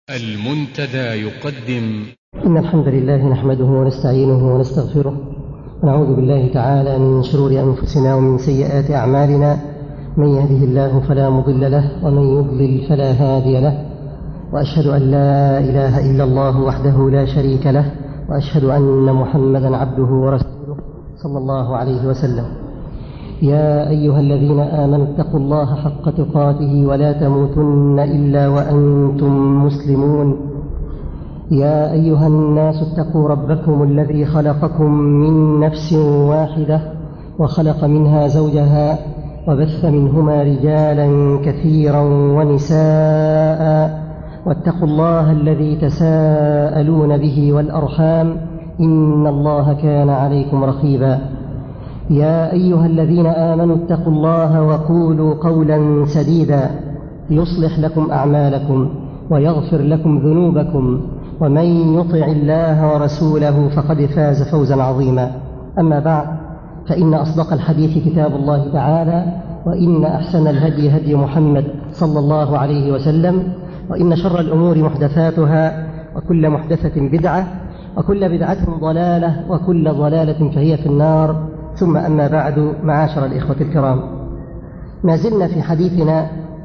المنتدى يقدم إن الحمد لله نحمده ونستعينه ونستغفره ونعوذ بالله تعالى من شرور أنفسنا ومن سيئات أعمالنا من يهده الله فلا مضل له ومن يضلل فلا هادي له وأشهد أن لا إله إلا الله وحده لا شريك له وأشهد أن محمدا عبده ورسوله صلى الله عليه وسلم يا أيها الذين آمنوا اتقوا الله حق تقاته ولا تموتن إلا وأنتم مسلمون يا أيها الناس اتقوا ربكم الذي خلقكم من نفس واحدة وخلق منها زوجها وبث منهما رجالا كثيرا ونساء واتقوا الله الذي تساءلون به والأرحام إن الله كان عليكم رقيبا يا أيها الذين آمنوا اتقوا الله وقولوا قولا سديدا يصلح لكم أعمالكم ويغفر لكم ذنوبكم ومن يطع الله ورسوله فقد فاز فوزا عظيما أما بعد فإن أصدق الحديث كتاب الله تعالى وإن أحسن الهدي هدي محمد صلى الله عليه وسلم وإن شر الأمور محدثاتها وكل محدثة بدعة وكل بدعة ضلالة وكل ضلالة فهي في النار ثم أما بعد معاشر الإخوة الكرام ما زلنا في حديثنا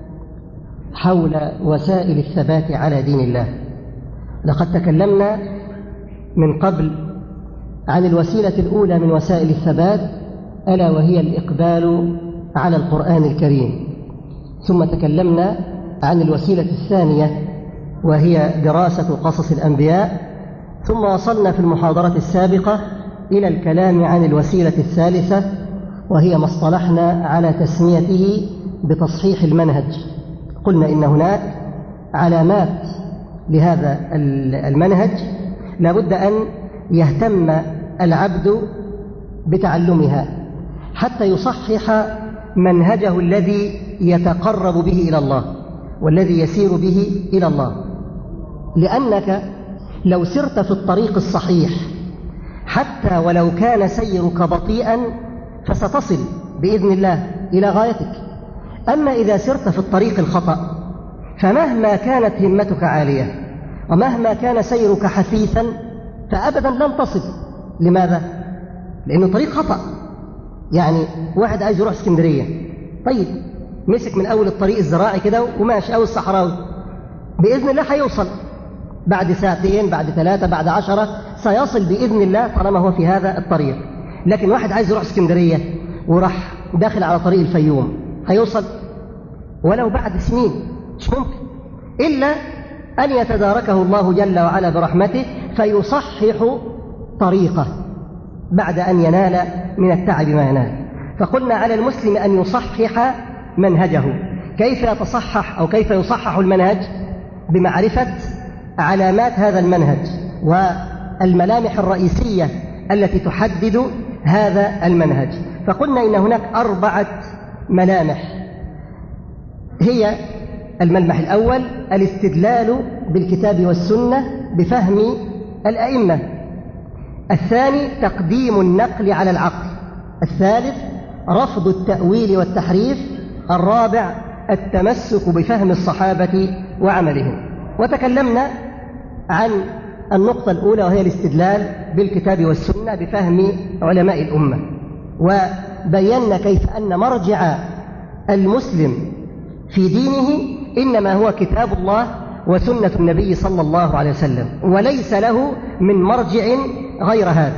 حول وسائل الثبات على دين الله لقد تكلمنا من قبل عن الوسيلة الأولى من وسائل الثبات ألا وهي الإقبال على القرآن الكريم ثم تكلمنا عن الوسيلة الثانية وهي دراسة قصص الأنبياء ثم وصلنا في المحاضرة السابقة إلى الكلام عن الوسيلة الثالثة وهي ما اصطلحنا على تسميته بتصحيح المنهج قلنا إن هناك علامات لهذا المنهج لابد أن يهتم العبد بتعلمها حتى يصحح منهجه الذي يتقرب به إلى الله والذي يسير به إلى الله لأنك لو سرت في الطريق الصحيح حتى ولو كان سيرك بطيئا فستصل بإذن الله إلى غايتك أما إذا سرت في الطريق الخطأ فمهما كانت همتك عالية ومهما كان سيرك حثيثا فأبدا لن تصل لماذا؟ لأنه طريق خطأ يعني واحد عايز يروح اسكندرية طيب مسك من أول الطريق الزراعي كده وماشي أو الصحراوي بإذن الله هيوصل بعد ساعتين بعد ثلاثة بعد عشرة سيصل بإذن الله طالما هو في هذا الطريق لكن واحد عايز يروح اسكندرية وراح داخل على طريق الفيوم هيوصل ولو بعد سنين مش ممكن إلا أن يتداركه الله جل وعلا برحمته فيصحح طريقه بعد أن ينال من التعب ما ينال فقلنا على المسلم أن يصحح منهجه كيف يتصحح أو كيف يصحح المنهج بمعرفة علامات هذا المنهج والملامح الرئيسية التي تحدد هذا المنهج فقلنا إن هناك أربعة ملامح هي الملمح الأول الاستدلال بالكتاب والسنة بفهم الأئمة الثاني تقديم النقل على العقل الثالث رفض التأويل والتحريف الرابع التمسك بفهم الصحابة وعملهم وتكلمنا عن النقطة الأولى وهي الاستدلال بالكتاب والسنة بفهم علماء الأمة وبينا كيف أن مرجع المسلم في دينه إنما هو كتاب الله وسنة النبي صلى الله عليه وسلم وليس له من مرجع غير هذا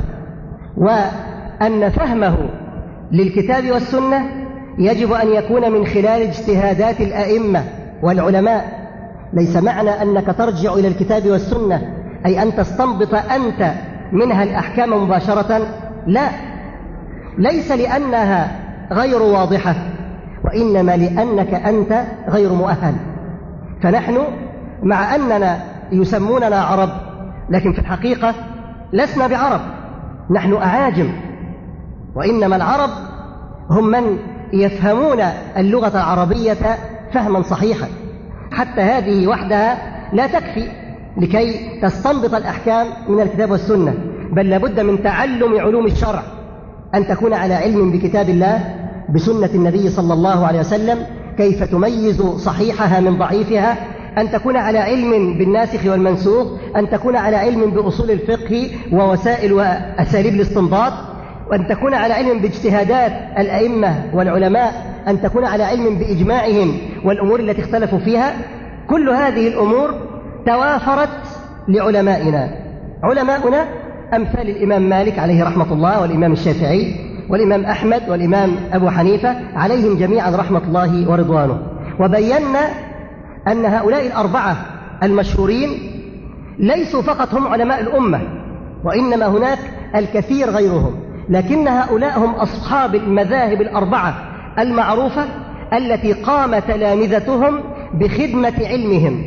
وأن فهمه للكتاب والسنة يجب أن يكون من خلال اجتهادات الأئمة والعلماء ليس معنى أنك ترجع إلى الكتاب والسنة أي أن تستنبط أنت منها الأحكام مباشرة لا ليس لأنها غير واضحة وإنما لأنك أنت غير مؤهل فنحن مع أننا يسموننا عرب لكن في الحقيقة لسنا بعرب نحن أعاجم وإنما العرب هم من يفهمون اللغة العربية فهما صحيحا حتى هذه وحدها لا تكفي لكي تستنبط الأحكام من الكتاب والسنة بل لابد من تعلم علوم الشرع أن تكون على علم بكتاب الله بسنة النبي صلى الله عليه وسلم كيف تميز صحيحها من ضعيفها أن تكون على علم بالناسخ والمنسوخ أن تكون على علم بأصول الفقه ووسائل وأساليب الاستنباط وأن تكون على علم باجتهادات الأئمة والعلماء أن تكون على علم بإجماعهم والأمور التي اختلفوا فيها كل هذه الأمور توافرت لعلمائنا علماؤنا أمثال الإمام مالك عليه رحمة الله والإمام الشافعي والإمام أحمد والإمام أبو حنيفة عليهم جميعا رحمة الله ورضوانه وبينا أن هؤلاء الأربعة المشهورين ليسوا فقط هم علماء الأمة وإنما هناك الكثير غيرهم لكن هؤلاء هم أصحاب المذاهب الأربعة المعروفة التي قام تلامذتهم بخدمة علمهم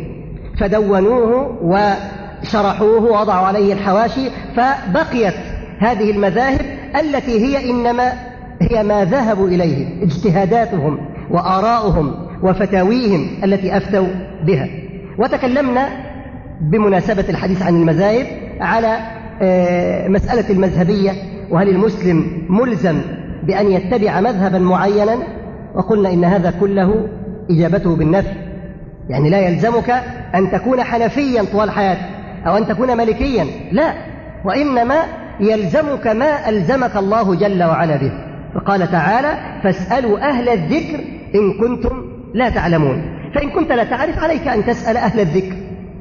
فدونوه وشرحوه ووضعوا عليه الحواشي فبقيت هذه المذاهب التي هي إنما هي ما ذهبوا إليه اجتهاداتهم وآراؤهم وفتاويهم التي أفتوا بها وتكلمنا بمناسبة الحديث عن المذاهب على آه، مسألة المذهبية وهل المسلم ملزم بأن يتبع مذهبا معينا وقلنا إن هذا كله إجابته بالنفي يعني لا يلزمك أن تكون حنفيا طوال حياتك أو أن تكون ملكيا لا وإنما يلزمك ما ألزمك الله جل وعلا به فقال تعالى فاسألوا أهل الذكر إن كنتم لا تعلمون فإن كنت لا تعرف عليك أن تسأل أهل الذكر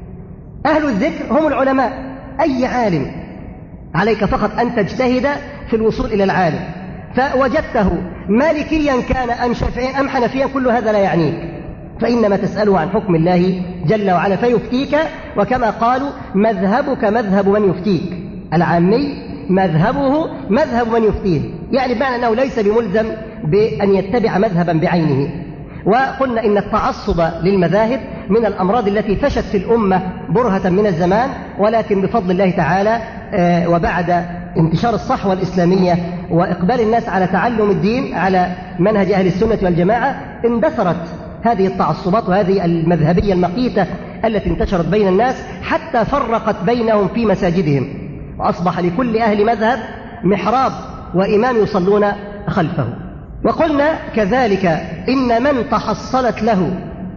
أهل الذكر هم العلماء أي عالم عليك فقط أن تجتهد في الوصول إلى العالم فوجدته مالكيا كان أم شافعيا أم حنفيا كل هذا لا يعنيك فإنما تسأله عن حكم الله جل وعلا فيفتيك وكما قالوا مذهبك مذهب من يفتيك العامي مذهبه مذهب من يفتيه يعني بمعنى أنه ليس بملزم بأن يتبع مذهبا بعينه وقلنا إن التعصب للمذاهب من الأمراض التي فشت في الأمة برهة من الزمان ولكن بفضل الله تعالى آه، وبعد انتشار الصحوة الإسلامية وإقبال الناس على تعلم الدين على منهج أهل السنة والجماعة اندثرت هذه التعصبات وهذه المذهبية المقيتة التي انتشرت بين الناس حتى فرقت بينهم في مساجدهم وأصبح لكل أهل مذهب محراب وإمام يصلون خلفه وقلنا كذلك إن من تحصلت له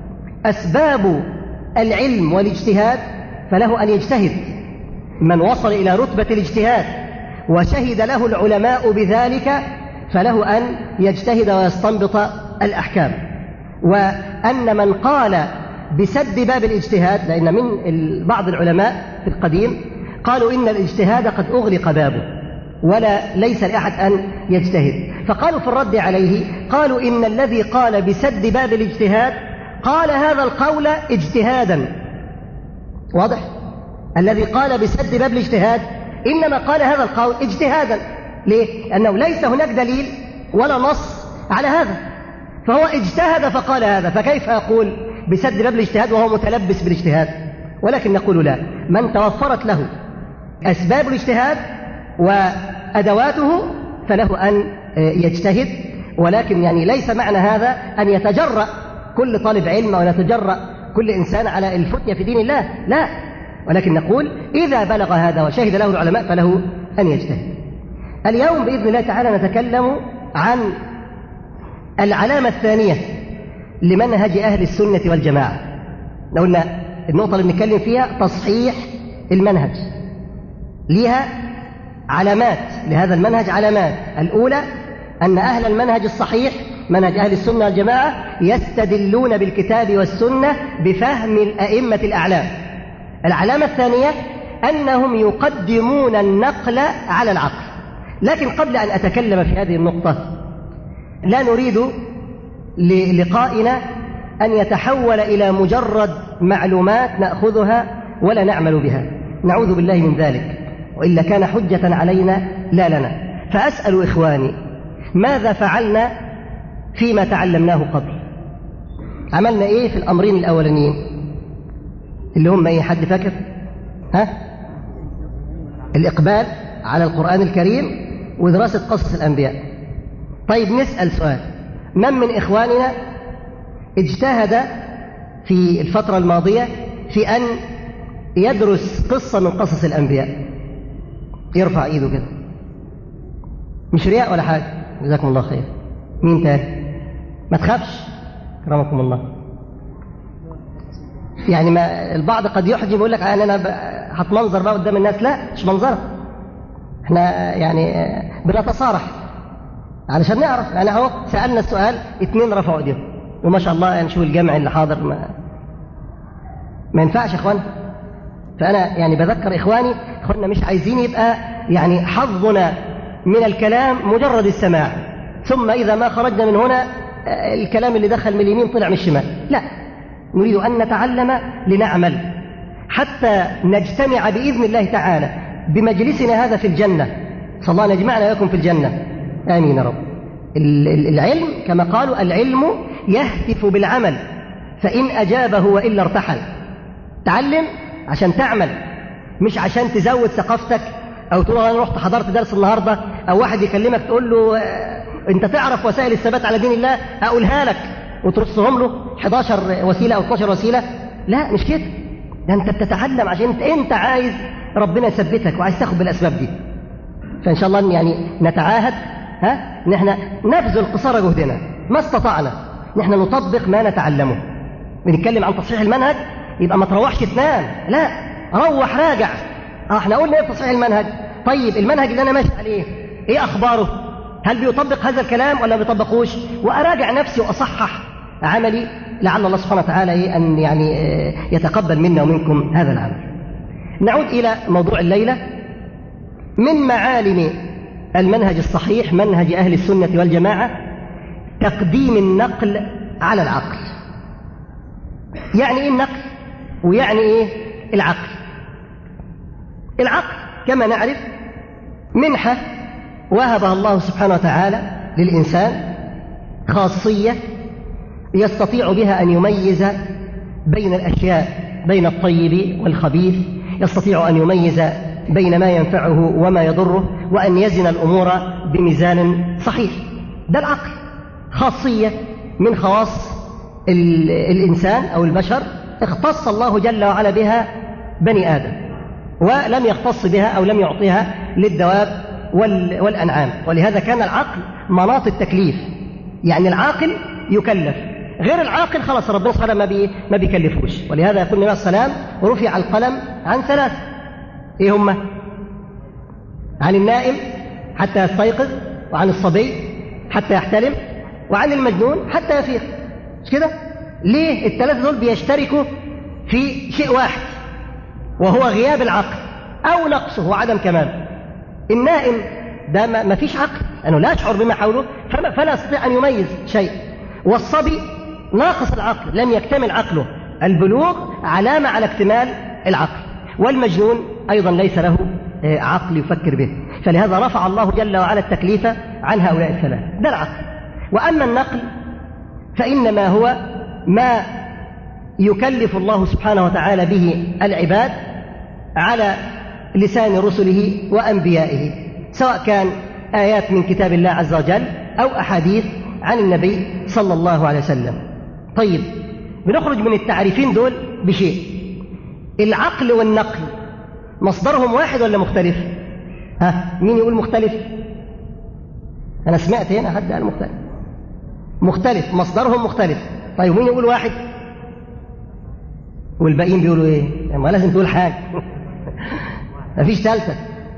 أسباب العلم والاجتهاد فله أن يجتهد من وصل إلى رتبة الاجتهاد وشهد له العلماء بذلك فله أن يجتهد ويستنبط الأحكام وأن من قال بسد باب الاجتهاد لأن من بعض العلماء في القديم قالوا إن الاجتهاد قد أغلق بابه ولا ليس لأحد أن يجتهد فقالوا في الرد عليه قالوا إن الذي قال بسد باب الاجتهاد قال هذا القول اجتهادا واضح الذي قال بسد باب الاجتهاد إنما قال هذا القول اجتهادا ليه؟ لأنه ليس هناك دليل ولا نص على هذا فهو اجتهد فقال هذا فكيف أقول بسد باب الاجتهاد وهو متلبس بالاجتهاد ولكن نقول لا من توفرت له أسباب الاجتهاد وأدواته فله أن يجتهد ولكن يعني ليس معنى هذا أن يتجرأ كل طالب علم أو يتجرأ كل إنسان على الفتية في دين الله لا ولكن نقول إذا بلغ هذا وشهد له العلماء فله أن يجتهد اليوم بإذن الله تعالى نتكلم عن العلامة الثانية لمنهج أهل السنة والجماعة قلنا النقطة اللي بنتكلم فيها تصحيح المنهج ليها علامات لهذا المنهج علامات الأولى أن أهل المنهج الصحيح منهج أهل السنة والجماعة يستدلون بالكتاب والسنة بفهم الأئمة الأعلام العلامة الثانية أنهم يقدمون النقل على العقل لكن قبل أن أتكلم في هذه النقطة لا نريد للقائنا أن يتحول إلى مجرد معلومات نأخذها ولا نعمل بها نعوذ بالله من ذلك وإلا كان حجة علينا لا لنا فأسأل إخواني ماذا فعلنا فيما تعلمناه قبل عملنا إيه في الأمرين الأولانيين اللي هم أي حد فاكر ها الإقبال على القرآن الكريم ودراسة قصص الأنبياء طيب نسأل سؤال من من إخواننا اجتهد في الفترة الماضية في أن يدرس قصة من قصص الأنبياء يرفع ايده كده مش رياء ولا حاجة جزاكم الله خير مين تاني ما تخافش كرمكم الله يعني ما البعض قد يحجم يقول لك يعني انا هتمنظر بقى قدام الناس لا مش منظره احنا يعني بنتصارح علشان نعرف يعني اهو سالنا السؤال اثنين رفعوا ايديهم وما شاء الله يعني شوف الجمع اللي حاضر ما ما ينفعش يا اخوان فانا يعني بذكر اخواني اخواننا مش عايزين يبقى يعني حظنا من الكلام مجرد السماع ثم اذا ما خرجنا من هنا الكلام اللي دخل من اليمين طلع من الشمال لا نريد ان نتعلم لنعمل حتى نجتمع باذن الله تعالى بمجلسنا هذا في الجنه صلى الله ان يجمعنا وياكم في الجنه امين يا رب العلم كما قالوا العلم يهتف بالعمل فان اجابه والا ارتحل تعلم عشان تعمل مش عشان تزود ثقافتك او تقول انا رحت حضرت درس النهارده او واحد يكلمك تقول له انت تعرف وسائل الثبات على دين الله اقولها لك وترصهم له 11 وسيله او 12 وسيله لا مش كده ده انت بتتعلم عشان انت, انت عايز ربنا يثبتك وعايز تاخد بالاسباب دي فان شاء الله يعني نتعاهد ها ان احنا نبذل قصارى جهدنا ما استطعنا ان احنا نطبق ما نتعلمه بنتكلم عن تصحيح المنهج يبقى ما تروحش تنام لا روح راجع اه احنا قلنا ايه تصحيح المنهج طيب المنهج اللي انا ماشي عليه ايه اخباره هل بيطبق هذا الكلام ولا ما بيطبقوش واراجع نفسي واصحح عملي لعل الله سبحانه وتعالى إيه ان يعني يتقبل منا ومنكم هذا العمل نعود الى موضوع الليله من معالم المنهج الصحيح منهج اهل السنه والجماعه تقديم النقل على العقل يعني ايه النقل ويعني ايه العقل العقل كما نعرف منحه وهبها الله سبحانه وتعالى للإنسان خاصية يستطيع بها أن يميز بين الأشياء بين الطيب والخبيث يستطيع أن يميز بين ما ينفعه وما يضره وأن يزن الأمور بميزان صحيح ده العقل خاصية من خواص الإنسان أو البشر اختص الله جل وعلا بها بني آدم ولم يختص بها أو لم يعطيها للدواب والأنعام ولهذا كان العقل مناط التكليف يعني العاقل يكلف غير العاقل خلاص ربنا سبحانه ما, بي ما بيكلفوش ولهذا يقول النبي عليه السلام رفع القلم عن ثلاث ايه هم عن النائم حتى يستيقظ وعن الصبي حتى يحتلم وعن المجنون حتى يفيق مش كده ليه الثلاثه دول بيشتركوا في شيء واحد وهو غياب العقل او نقصه وعدم كماله النائم ده ما فيش عقل لأنه لا يشعر بما حوله فلا يستطيع أن يميز شيء والصبي ناقص العقل لم يكتمل عقله البلوغ علامة على اكتمال العقل والمجنون أيضا ليس له عقل يفكر به فلهذا رفع الله جل وعلا التكليف عن هؤلاء الثلاثة ده العقل وأما النقل فإنما هو ما يكلف الله سبحانه وتعالى به العباد على لسان رسله وأنبيائه سواء كان آيات من كتاب الله عز وجل أو أحاديث عن النبي صلى الله عليه وسلم طيب بنخرج من التعريفين دول بشيء العقل والنقل مصدرهم واحد ولا مختلف ها مين يقول مختلف أنا سمعت هنا حد قال مختلف مختلف مصدرهم مختلف طيب مين يقول واحد والباقيين بيقولوا ايه ما لازم تقول حاجه مفيش ثالثة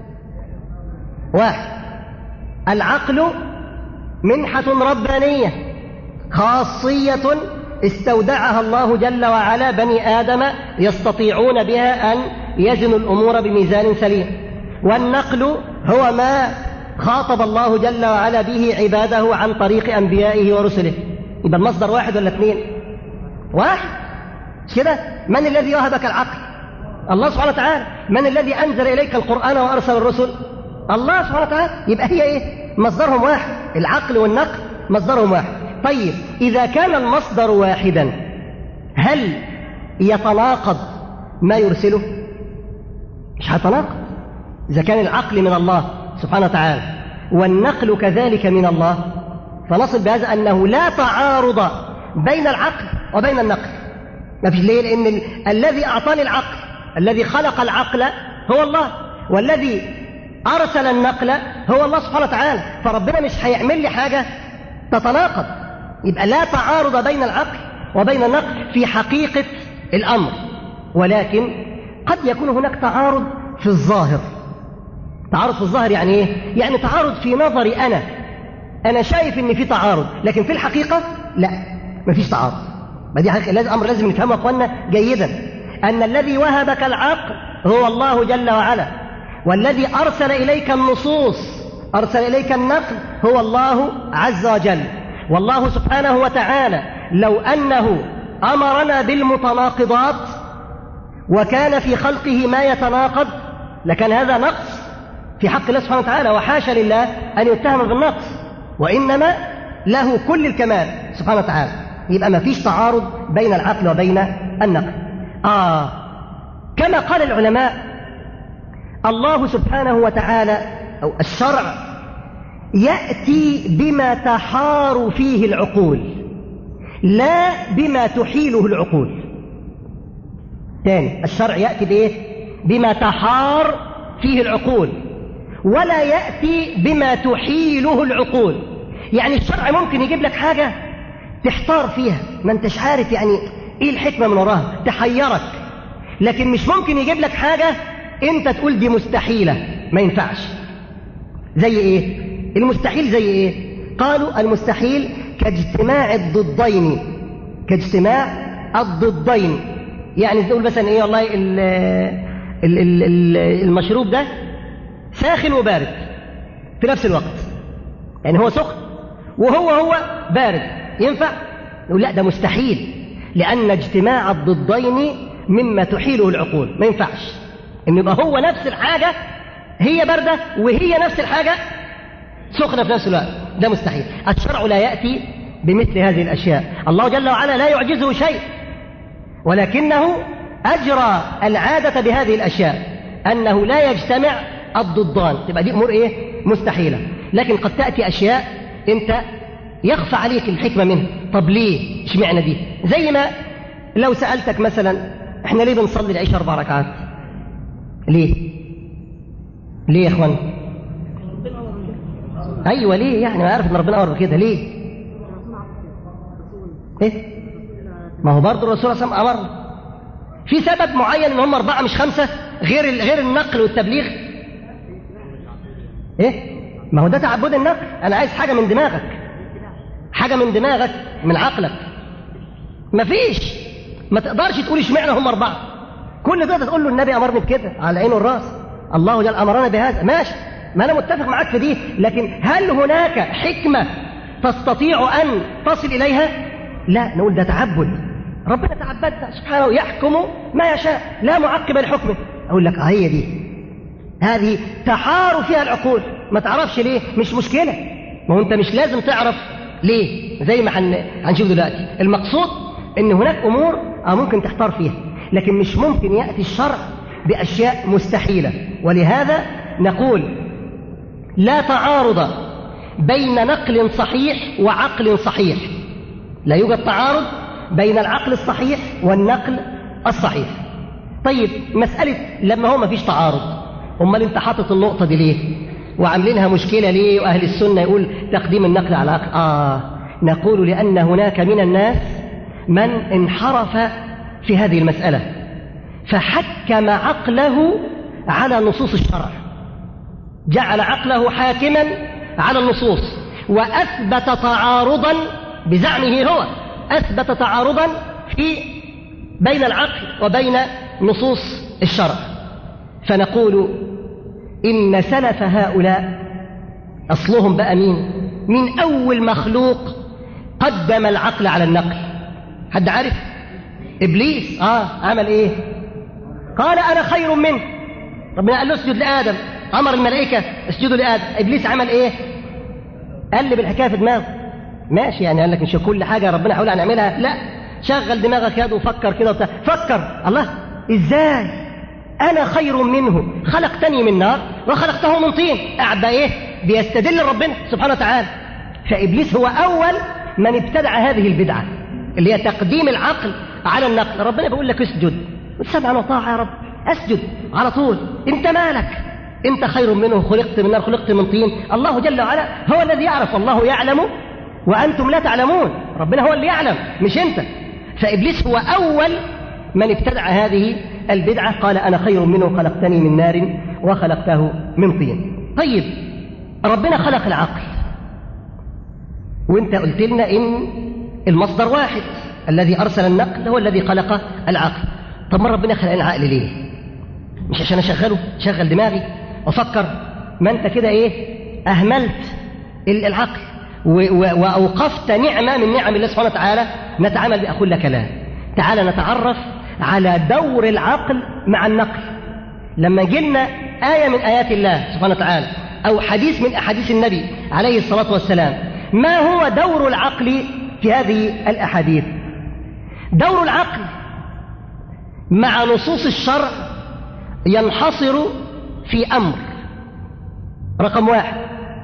واحد العقل منحة ربانية خاصية استودعها الله جل وعلا بني آدم يستطيعون بها أن يزنوا الأمور بميزان سليم والنقل هو ما خاطب الله جل وعلا به عباده عن طريق أنبيائه ورسله يبقى المصدر واحد ولا اثنين واحد كده من الذي وهبك العقل الله سبحانه وتعالى من الذي أنزل إليك القرآن وأرسل الرسل الله سبحانه وتعالى يبقى هي إيه مصدرهم واحد العقل والنقل مصدرهم واحد طيب إذا كان المصدر واحدا هل يتناقض ما يرسله مش هيتناقض إذا كان العقل من الله سبحانه وتعالى والنقل كذلك من الله فنصل بهذا أنه لا تعارض بين العقل وبين النقل ما فيش ليه لأن ال... الذي أعطاني العقل الذي خلق العقل هو الله والذي أرسل النقل هو الله سبحانه وتعالى فربنا مش هيعمل لي حاجة تتناقض يبقى لا تعارض بين العقل وبين النقل في حقيقة الأمر ولكن قد يكون هناك تعارض في الظاهر تعارض في الظاهر يعني ايه يعني تعارض في نظري انا انا شايف ان في تعارض لكن في الحقيقه لا مفيش تعارض ما دي حقيقة لازم امر لازم نفهمه يا اخوانا جيدا ان الذي وهبك العقل هو الله جل وعلا والذي ارسل اليك النصوص ارسل اليك النقل هو الله عز وجل والله سبحانه وتعالى لو انه امرنا بالمتناقضات وكان في خلقه ما يتناقض لكان هذا نقص في حق الله سبحانه وتعالى وحاشا لله أن يتهم بالنقص وإنما له كل الكمال سبحانه وتعالى يبقى ما فيش تعارض بين العقل وبين النقل آه كما قال العلماء الله سبحانه وتعالى أو الشرع يأتي بما تحار فيه العقول لا بما تحيله العقول تاني الشرع يأتي بإيه؟ بما تحار فيه العقول ولا يأتي بما تحيله العقول يعني الشرع ممكن يجيب لك حاجة تحتار فيها ما انتش عارف يعني ايه الحكمة من وراها تحيرك لكن مش ممكن يجيب لك حاجة انت تقول دي مستحيلة ما ينفعش زي ايه المستحيل زي ايه قالوا المستحيل كاجتماع الضدين كاجتماع الضدين يعني تقول مثلا ايه والله ال ال ال المشروب ده ساخن وبارد في نفس الوقت يعني هو سخن وهو هو بارد ينفع نقول لا ده مستحيل لأن اجتماع الضدين مما تحيله العقول ما ينفعش ان يبقى هو نفس الحاجة هي باردة وهي نفس الحاجة سخنة في نفس الوقت ده مستحيل الشرع لا يأتي بمثل هذه الأشياء الله جل وعلا لا يعجزه شيء ولكنه أجرى العادة بهذه الأشياء أنه لا يجتمع الضدان تبقى دي أمور إيه مستحيلة لكن قد تأتي أشياء أنت يخفى عليك الحكمة منها طب ليه اشمعنى دي زي ما لو سألتك مثلا احنا ليه بنصلي العشاء أربع ركعات ليه ليه يا اخوان ايوه ليه يعني ما عارف ان ربنا امر بكده ليه ايه ما هو برضه الرسول صلى الله عليه وسلم امر في سبب معين ان هم اربعه مش خمسه غير غير النقل والتبليغ ايه ما هو ده تعبد النقل انا عايز حاجه من دماغك حاجه من دماغك من عقلك مفيش ما تقدرش تقول اشمعنى هم اربعه كل ده تقول له النبي امرني بكده على العين والراس الله جل امرنا بهذا ماشي ما انا متفق معاك في دي لكن هل هناك حكمه تستطيع ان تصل اليها لا نقول ده تعبد ربنا تعبدنا سبحانه يحكم ما يشاء لا معقب لحكمه اقول لك اه هي دي هذه تحار فيها العقول ما تعرفش ليه مش مشكله ما هو انت مش لازم تعرف ليه زي ما هنشوف دلوقتي المقصود ان هناك امور اه ممكن تحتار فيها لكن مش ممكن ياتي الشرع باشياء مستحيله ولهذا نقول لا تعارض بين نقل صحيح وعقل صحيح لا يوجد تعارض بين العقل الصحيح والنقل الصحيح طيب مسألة لما هو ما فيش تعارض امال انت حاطط النقطة دي ليه وعاملينها مشكلة ليه وأهل السنة يقول تقديم النقل على العقل آه نقول لأن هناك من الناس من انحرف في هذه المسألة فحكم عقله على نصوص الشرع جعل عقله حاكما على النصوص وأثبت تعارضا بزعمه هو أثبت تعارضا في بين العقل وبين نصوص الشرع فنقول إن سلف هؤلاء أصلهم بقى مين من أول مخلوق قدم العقل على النقل حد عارف إبليس آه عمل إيه قال أنا خير منه ربنا قال له اسجد لآدم أمر الملائكة اسجدوا لآدم إبليس عمل إيه قلب الحكاية في دماغه ماشي يعني قال لك مش كل حاجة ربنا حاول نعملها لا شغل دماغك يد وفكر كده وبتاع فكر الله ازاي انا خير منه خلقتني من نار وخلقته من طين قاعد بقى ايه بيستدل ربنا سبحانه وتعالى فابليس هو اول من ابتدع هذه البدعه اللي هي تقديم العقل على النقل ربنا بيقول لك اسجد سمعا وطاعه يا رب اسجد على طول انت مالك انت خير منه خلقت من نار خلقت من طين الله جل وعلا هو الذي يعرف الله يعلم وانتم لا تعلمون ربنا هو اللي يعلم مش انت فابليس هو اول من ابتدع هذه البدعة قال أنا خير منه خلقتني من نار وخلقته من طين طيب ربنا خلق العقل وانت قلت لنا ان المصدر واحد الذي ارسل النقل هو الذي خلق العقل طب ما ربنا خلق العقل ليه مش عشان اشغله شغل دماغي وافكر ما انت كده ايه اهملت العقل واوقفت نعمه من نعم الله سبحانه وتعالى نتعامل بها اقول لك لا تعال نتعرف على دور العقل مع النقل لما جينا آية من آيات الله سبحانه وتعالى أو حديث من أحاديث النبي عليه الصلاة والسلام ما هو دور العقل في هذه الأحاديث دور العقل مع نصوص الشرع ينحصر في أمر رقم واحد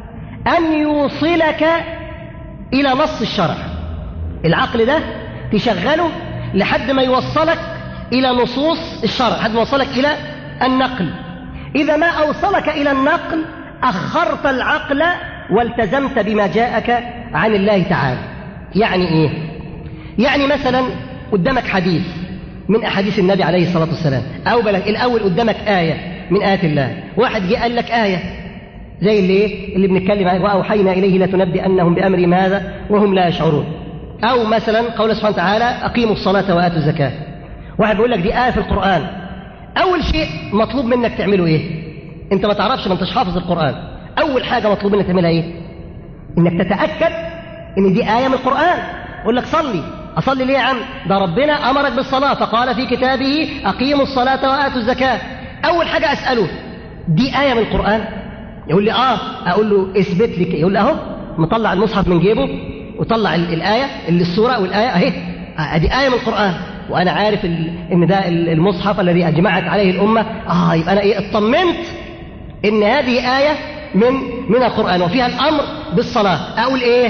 أن يوصلك إلى نص الشرع العقل ده تشغله لحد ما يوصلك إلى نصوص الشرع لحد ما يوصلك إلى النقل إذا ما أوصلك إلى النقل أخرت العقل والتزمت بما جاءك عن الله تعالى يعني إيه؟ يعني مثلا قدامك حديث من أحاديث النبي عليه الصلاة والسلام أو بلك الأول قدامك آية من آيات الله واحد جه قال لك آية زي اللي إيه؟ اللي بنتكلم عنه وأوحينا إليه لتنبئنهم بأمر ماذا وهم لا يشعرون أو مثلا قول سبحانه وتعالى أقيموا الصلاة وآتوا الزكاة واحد بيقول لك دي آية في القرآن أول شيء مطلوب منك تعمله إيه؟ أنت ما تعرفش ما أنتش حافظ القرآن أول حاجة مطلوب منك تعملها إيه؟ إنك تتأكد إن دي آية من القرآن يقول لك صلي أصلي ليه يا عم؟ ده ربنا أمرك بالصلاة فقال في كتابه أقيموا الصلاة وآتوا الزكاة أول حاجة أسأله دي آية من القرآن؟ يقول لي آه أقول له اثبت لي يقول لي أهو مطلع المصحف من جيبه وطلع الآية اللي السورة والآية أهي أدي آية من القرآن وأنا عارف إن ده المصحف الذي أجمعت عليه الأمة آه يبقى أنا إيه اطمنت إن هذه آية من من القرآن وفيها الأمر بالصلاة أقول إيه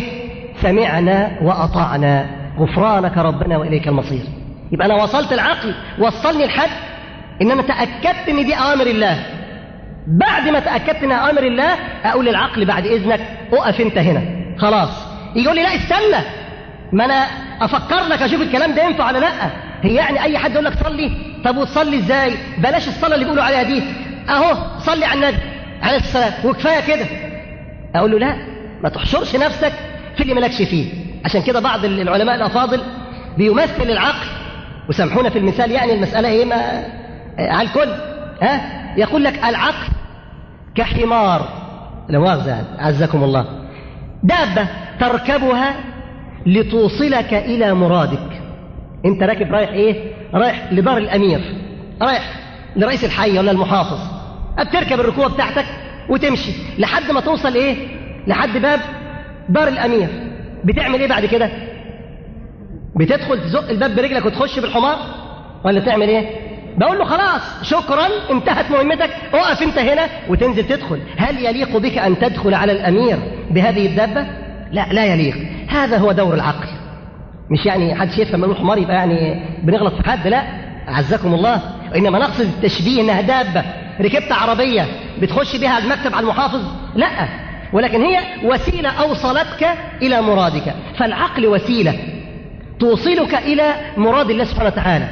سمعنا وأطعنا غفرانك ربنا وإليك المصير يبقى أنا وصلت العقل وصلني لحد إن أنا تأكدت إن دي أوامر الله بعد ما تأكدت إنها أوامر الله أقول للعقل بعد إذنك أقف أنت هنا خلاص يقول لي لا استنى ما أنا أفكر لك أشوف الكلام ده ينفع ولا لا هي يعني أي حد يقول لك صلي طب وتصلي إزاي بلاش الصلاة اللي بيقولوا عليها دي أهو صلي على النبي عليه الصلاة وكفاية كده أقول له لا ما تحشرش نفسك في اللي مالكش فيه عشان كده بعض العلماء الأفاضل بيمثل العقل وسامحونا في المثال يعني المسألة إيه ما على الكل ها يقول لك العقل كحمار لا مؤاخذة عزكم الله دابة تركبها لتوصلك إلى مرادك أنت راكب رايح إيه؟ رايح لدار الأمير رايح لرئيس الحي ولا المحافظ بتركب الركوبة بتاعتك وتمشي لحد ما توصل إيه؟ لحد باب دار الأمير بتعمل إيه بعد كده؟ بتدخل تزق الباب برجلك وتخش بالحمار ولا تعمل إيه؟ بقول له خلاص شكرا انتهت مهمتك اقف انت هنا وتنزل تدخل هل يليق بك ان تدخل على الامير بهذه الدابه لا لا يليق هذا هو دور العقل مش يعني حد شايف لما نقول حمار يبقى يعني بنغلط في حد لا عزكم الله وانما نقصد التشبيه انها دابه ركبت عربيه بتخش بها المكتب على المحافظ لا ولكن هي وسيله اوصلتك الى مرادك فالعقل وسيله توصلك الى مراد الله سبحانه وتعالى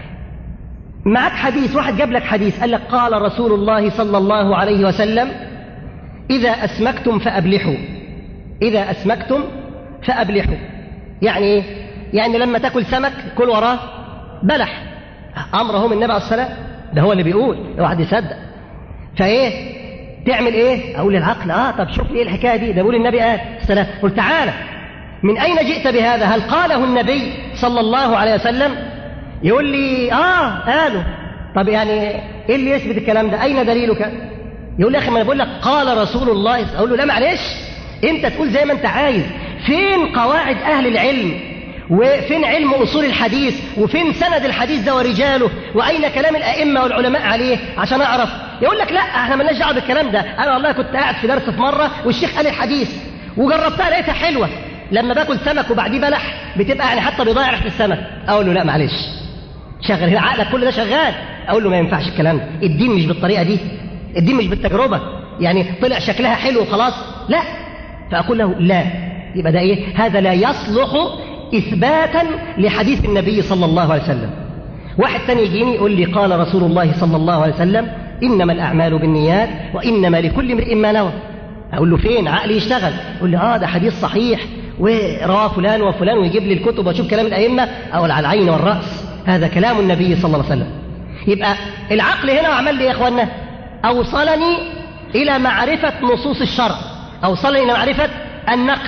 معك حديث واحد جاب لك حديث قال لك قال رسول الله صلى الله عليه وسلم إذا أسمكتم فأبلحوا إذا أسمكتم فأبلحوا يعني إيه؟ يعني لما تاكل سمك كل وراه بلح أمره من النبي عليه الصلاة ده هو اللي بيقول واحد يصدق فإيه تعمل إيه أقول للعقل آه طب شوف لي إيه الحكاية دي ده بيقول النبي قال السلام قل تعالى من أين جئت بهذا هل قاله النبي صلى الله عليه وسلم يقول لي اه قالوا طب يعني ايه اللي يثبت الكلام ده اين دليلك يقول لي يا اخي ما انا بقول لك قال رسول الله اقول له لا معلش انت تقول زي ما انت عايز فين قواعد اهل العلم وفين علم اصول الحديث وفين سند الحديث ده ورجاله واين كلام الائمه والعلماء عليه عشان اعرف يقول لك لا احنا مالناش دعوه بالكلام ده انا والله كنت قاعد في درس في مره والشيخ قال الحديث وجربتها لقيتها حلوه لما باكل سمك وبعديه بلح بتبقى يعني حتى بيضيع ريحه السمك اقول له لا معلش شغل هنا عقلك كل ده شغال اقول له ما ينفعش الكلام ده الدين مش بالطريقه دي الدين مش بالتجربه يعني طلع شكلها حلو وخلاص لا فاقول له لا يبقى ده ايه هذا لا يصلح اثباتا لحديث النبي صلى الله عليه وسلم واحد تاني يجيني يقول لي قال رسول الله صلى الله عليه وسلم إنما الأعمال بالنيات وإنما لكل امرئ ما نوى أقول له فين عقلي يشتغل يقول لي آه ده حديث صحيح ورواه فلان وفلان ويجيب لي الكتب واشوف كلام الأئمة أقول على العين والرأس هذا كلام النبي صلى الله عليه وسلم يبقى العقل هنا عمل لي يا إخوانا أوصلني إلى معرفة نصوص الشرع أوصلني إلى معرفة النقل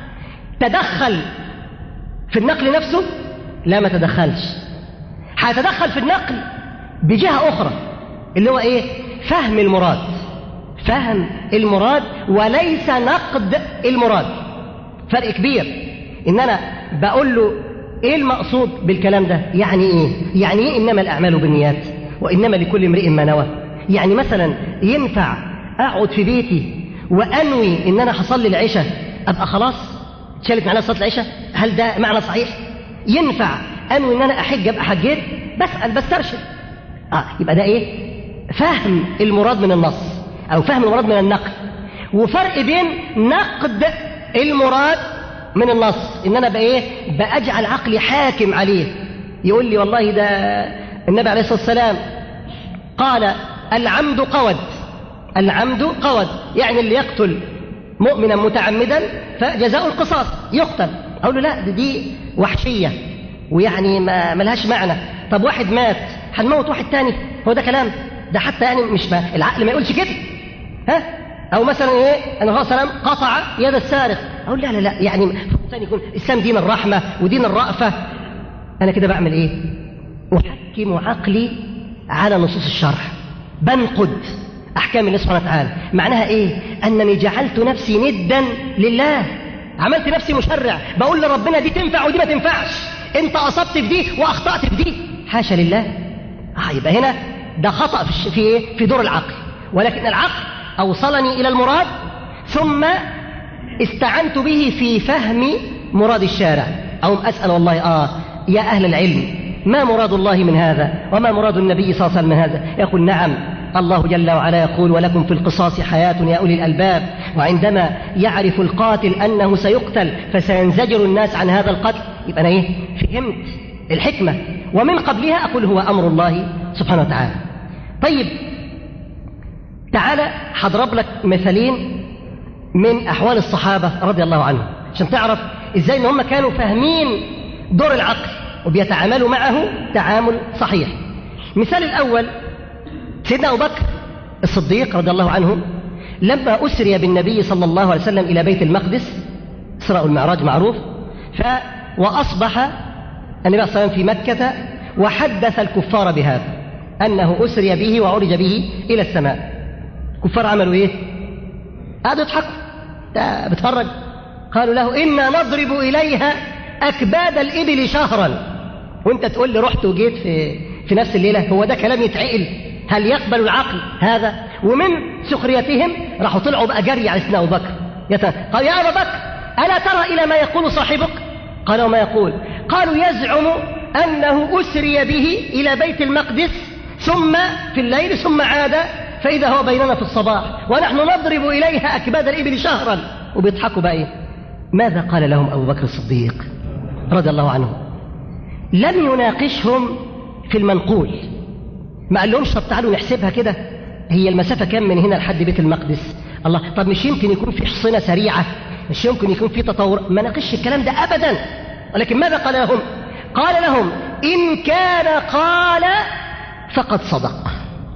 تدخل في النقل نفسه لا ما تدخلش هيتدخل في النقل بجهة أخرى اللي هو إيه فهم المراد فهم المراد وليس نقد المراد فرق كبير إن أنا بقول له إيه المقصود بالكلام ده يعني إيه يعني إيه إنما الأعمال بالنيات وإنما لكل امرئ ما نوى يعني مثلا ينفع أقعد في بيتي وأنوي إن أنا هصلي العشاء أبقى خلاص شالت معنا صلاة العشاء هل ده معنى صحيح ينفع أنوي إن أنا أحج أبقى حجيت بسأل بسترشد آه يبقى ده إيه فهم المراد من النص أو فهم المراد من النقل وفرق بين نقد المراد من النص إن أنا بقى إيه بأجعل عقلي حاكم عليه يقول لي والله ده النبي عليه الصلاة والسلام قال العمد قود العمد قود يعني اللي يقتل مؤمنا متعمدا فجزاء القصاص يقتل أقول له لا دي, دي وحشية ويعني ما ملهاش معنى طب واحد مات هنموت واحد تاني هو ده كلام ده حتى يعني مش ما العقل ما يقولش كده ها او مثلا ايه ان الرسول صلى الله عليه وسلم قطع يد السارق اقول لا لا لا يعني الانسان يكون الاسلام دين الرحمه ودين الرأفه انا كده بعمل ايه احكم عقلي على نصوص الشرع بنقد احكام الله سبحانه وتعالى معناها ايه انني جعلت نفسي ندا لله عملت نفسي مشرع بقول لربنا دي تنفع ودي ما تنفعش انت اصبت في دي واخطات في دي حاشا لله اه يبقى هنا ده خطا في في ايه في دور العقل ولكن العقل اوصلني الى المراد ثم استعنت به في فهم مراد الشارع او اسال والله اه يا اهل العلم ما مراد الله من هذا وما مراد النبي صلى الله عليه وسلم من هذا يقول نعم الله جل وعلا يقول ولكم في القصاص حياة يا أولي الألباب وعندما يعرف القاتل أنه سيقتل فسينزجر الناس عن هذا القتل يبقى أنا إيه فهمت الحكمة ومن قبلها أقول هو أمر الله سبحانه وتعالى طيب تعالى هضرب لك مثالين من أحوال الصحابة رضي الله عنهم عشان تعرف إزاي إن هم كانوا فاهمين دور العقل وبيتعاملوا معه تعامل صحيح مثال الأول سيدنا أبو بكر الصديق رضي الله عنه لما أسري بالنبي صلى الله عليه وسلم إلى بيت المقدس إسراء المعراج معروف ف وأصبح النبي صلى الله عليه وسلم في مكة وحدث الكفار بهذا أنه أسري به وعرج به إلى السماء الكفار عملوا إيه؟ قعدوا يضحكوا ده بتفرج قالوا له إنا نضرب إليها أكباد الإبل شهرا وأنت تقول لي رحت وجيت في في نفس الليلة هو ده كلام يتعقل هل يقبل العقل هذا ومن سخريتهم راحوا طلعوا بقى جري على سيدنا أبو بكر قال يا أبا بكر ألا ترى إلى ما يقول صاحبك قال وما يقول قالوا يزعم أنه أسري به إلى بيت المقدس ثم في الليل ثم عاد فإذا هو بيننا في الصباح ونحن نضرب إليها أكباد الإبل شهرا وبيضحكوا بقى إيه ماذا قال لهم أبو بكر الصديق رضي الله عنه لم يناقشهم في المنقول ما قال لهمش طب تعالوا نحسبها كده هي المسافة كام من هنا لحد بيت المقدس الله طب مش يمكن يكون في حصنة سريعة مش يمكن يكون في تطور ما ناقش الكلام ده أبدا ولكن ماذا قال لهم قال لهم إن كان قال فقد صدق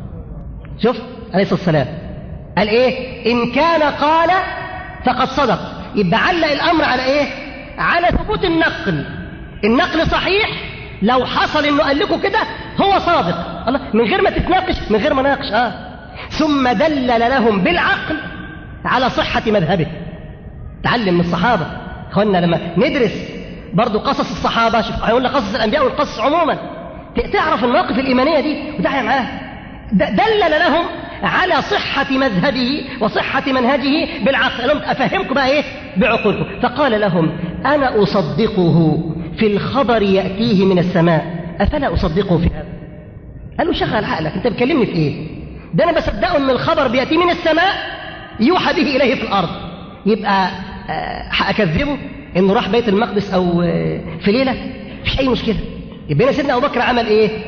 شوف عليه الصلاة والسلام قال إيه إن كان قال فقد صدق يبقى علق الأمر على إيه على ثبوت النقل النقل صحيح لو حصل انه قال لكم كده هو صادق الله من غير ما تتناقش من غير ما ناقش اه ثم دلل لهم بالعقل على صحة مذهبه تعلم من الصحابة اخوانا لما ندرس برضو قصص الصحابة شوف هيقول لك قصص الأنبياء والقصص عموما تعرف المواقف الإيمانية دي ودعي معاه دلل لهم على صحة مذهبه وصحة منهجه بالعقل لهم أفهمكم بقى إيه بعقولكم فقال لهم أنا أصدقه في الخبر يأتيه من السماء أفلا أصدقه في هذا قالوا شغل عقلك أنت بتكلمني في إيه ده أنا بصدقه أن الخبر بيأتي من السماء يوحى به إليه في الأرض يبقى هأكذبه إنه راح بيت المقدس أو في ليلة مفيش أي مشكلة يبقى هنا سيدنا أبو بكر عمل إيه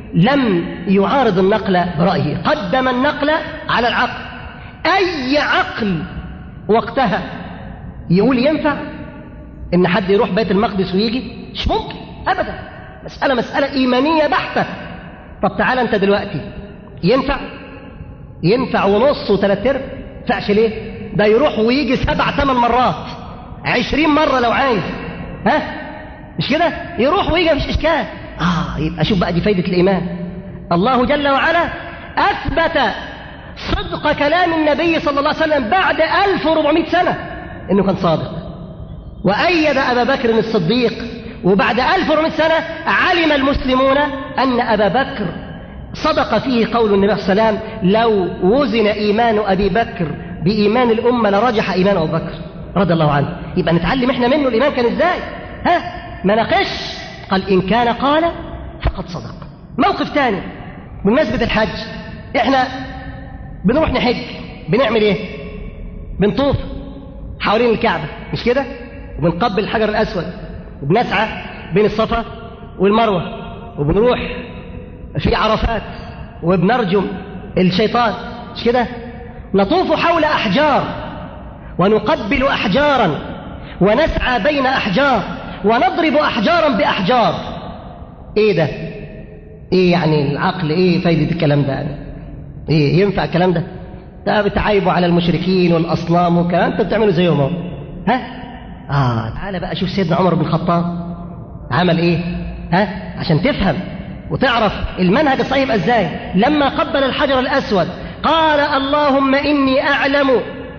لم يعارض النقل برأيه قدم النقل على العقل أي عقل وقتها يقول ينفع إن حد يروح بيت المقدس ويجي مش ممكن أبدا مسألة مسألة إيمانية بحتة طب تعالى أنت دلوقتي ينفع ينفع ونص وثلاث ارباع ينفعش ليه ده يروح ويجي سبع ثمان مرات عشرين مرة لو عايز ها مش كده يروح ويجي مفيش إشكال آه يبقى شوف بقى دي فايدة الإيمان الله جل وعلا أثبت صدق كلام النبي صلى الله عليه وسلم بعد 1400 سنة إنه كان صادق وأيد أبا بكر الصديق وبعد 1400 سنة علم المسلمون أن أبا بكر صدق فيه قول النبي صلى الله عليه وسلم لو وزن إيمان أبي بكر بإيمان الأمة لرجح إيمان أبو بكر رضي الله عنه يبقى نتعلم إحنا منه الإيمان كان إزاي ها ما نقش قال إن كان قال فقد صدق موقف ثاني بمناسبة الحج إحنا بنروح نحج بنعمل إيه بنطوف حوالين الكعبة مش كده وبنقبل الحجر الأسود وبنسعى بين الصفا والمروة وبنروح في عرفات وبنرجم الشيطان مش كده نطوف حول أحجار ونقبل أحجارا ونسعى بين أحجار ونضرب أحجارا بأحجار إيه ده إيه يعني العقل إيه فايدة الكلام ده يعني إيه ينفع الكلام ده ده بتعايبوا على المشركين والأصنام وكلام أنت بتعملوا زيهم اهو ها آه تعالى بقى شوف سيدنا عمر بن الخطاب عمل إيه ها عشان تفهم وتعرف المنهج الصحيح ازاي لما قبل الحجر الاسود قال اللهم اني اعلم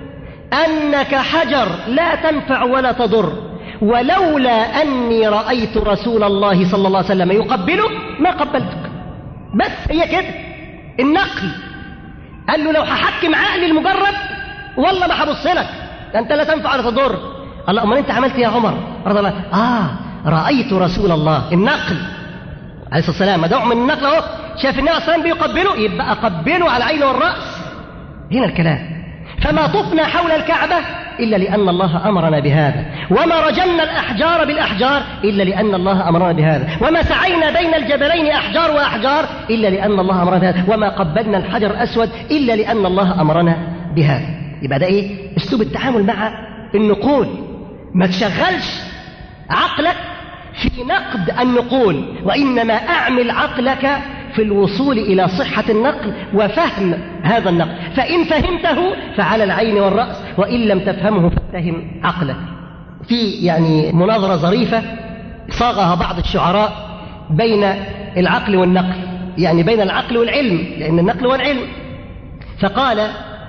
انك حجر لا تنفع ولا تضر ولولا اني رايت رسول الله صلى الله عليه وسلم يقبلك ما قبلتك بس هي كده النقل قال له لو هحكم عقلي المجرد والله ما هبص لك ده انت لا تنفع ولا تضر الله امال انت عملت إيه يا عمر رضي الله اه رايت رسول الله النقل عليه الصلاه والسلام مدعو من النقل اهو شاف النبي صلى بيقبله يبقى قبله على العين والراس هنا الكلام فما طفنا حول الكعبه الا لان الله امرنا بهذا وما رجمنا الاحجار بالاحجار الا لان الله امرنا بهذا وما سعينا بين الجبلين احجار واحجار الا لان الله امرنا بهذا وما قبلنا الحجر الاسود الا لان الله امرنا بهذا يبقى ده ايه اسلوب التعامل مع النقول ما تشغلش عقلك في نقد النقول وإنما أعمل عقلك في الوصول إلى صحة النقل وفهم هذا النقل فإن فهمته فعلى العين والرأس وإن لم تفهمه فاتهم عقلك في يعني مناظرة ظريفة صاغها بعض الشعراء بين العقل والنقل يعني بين العقل والعلم لأن النقل هو العلم فقال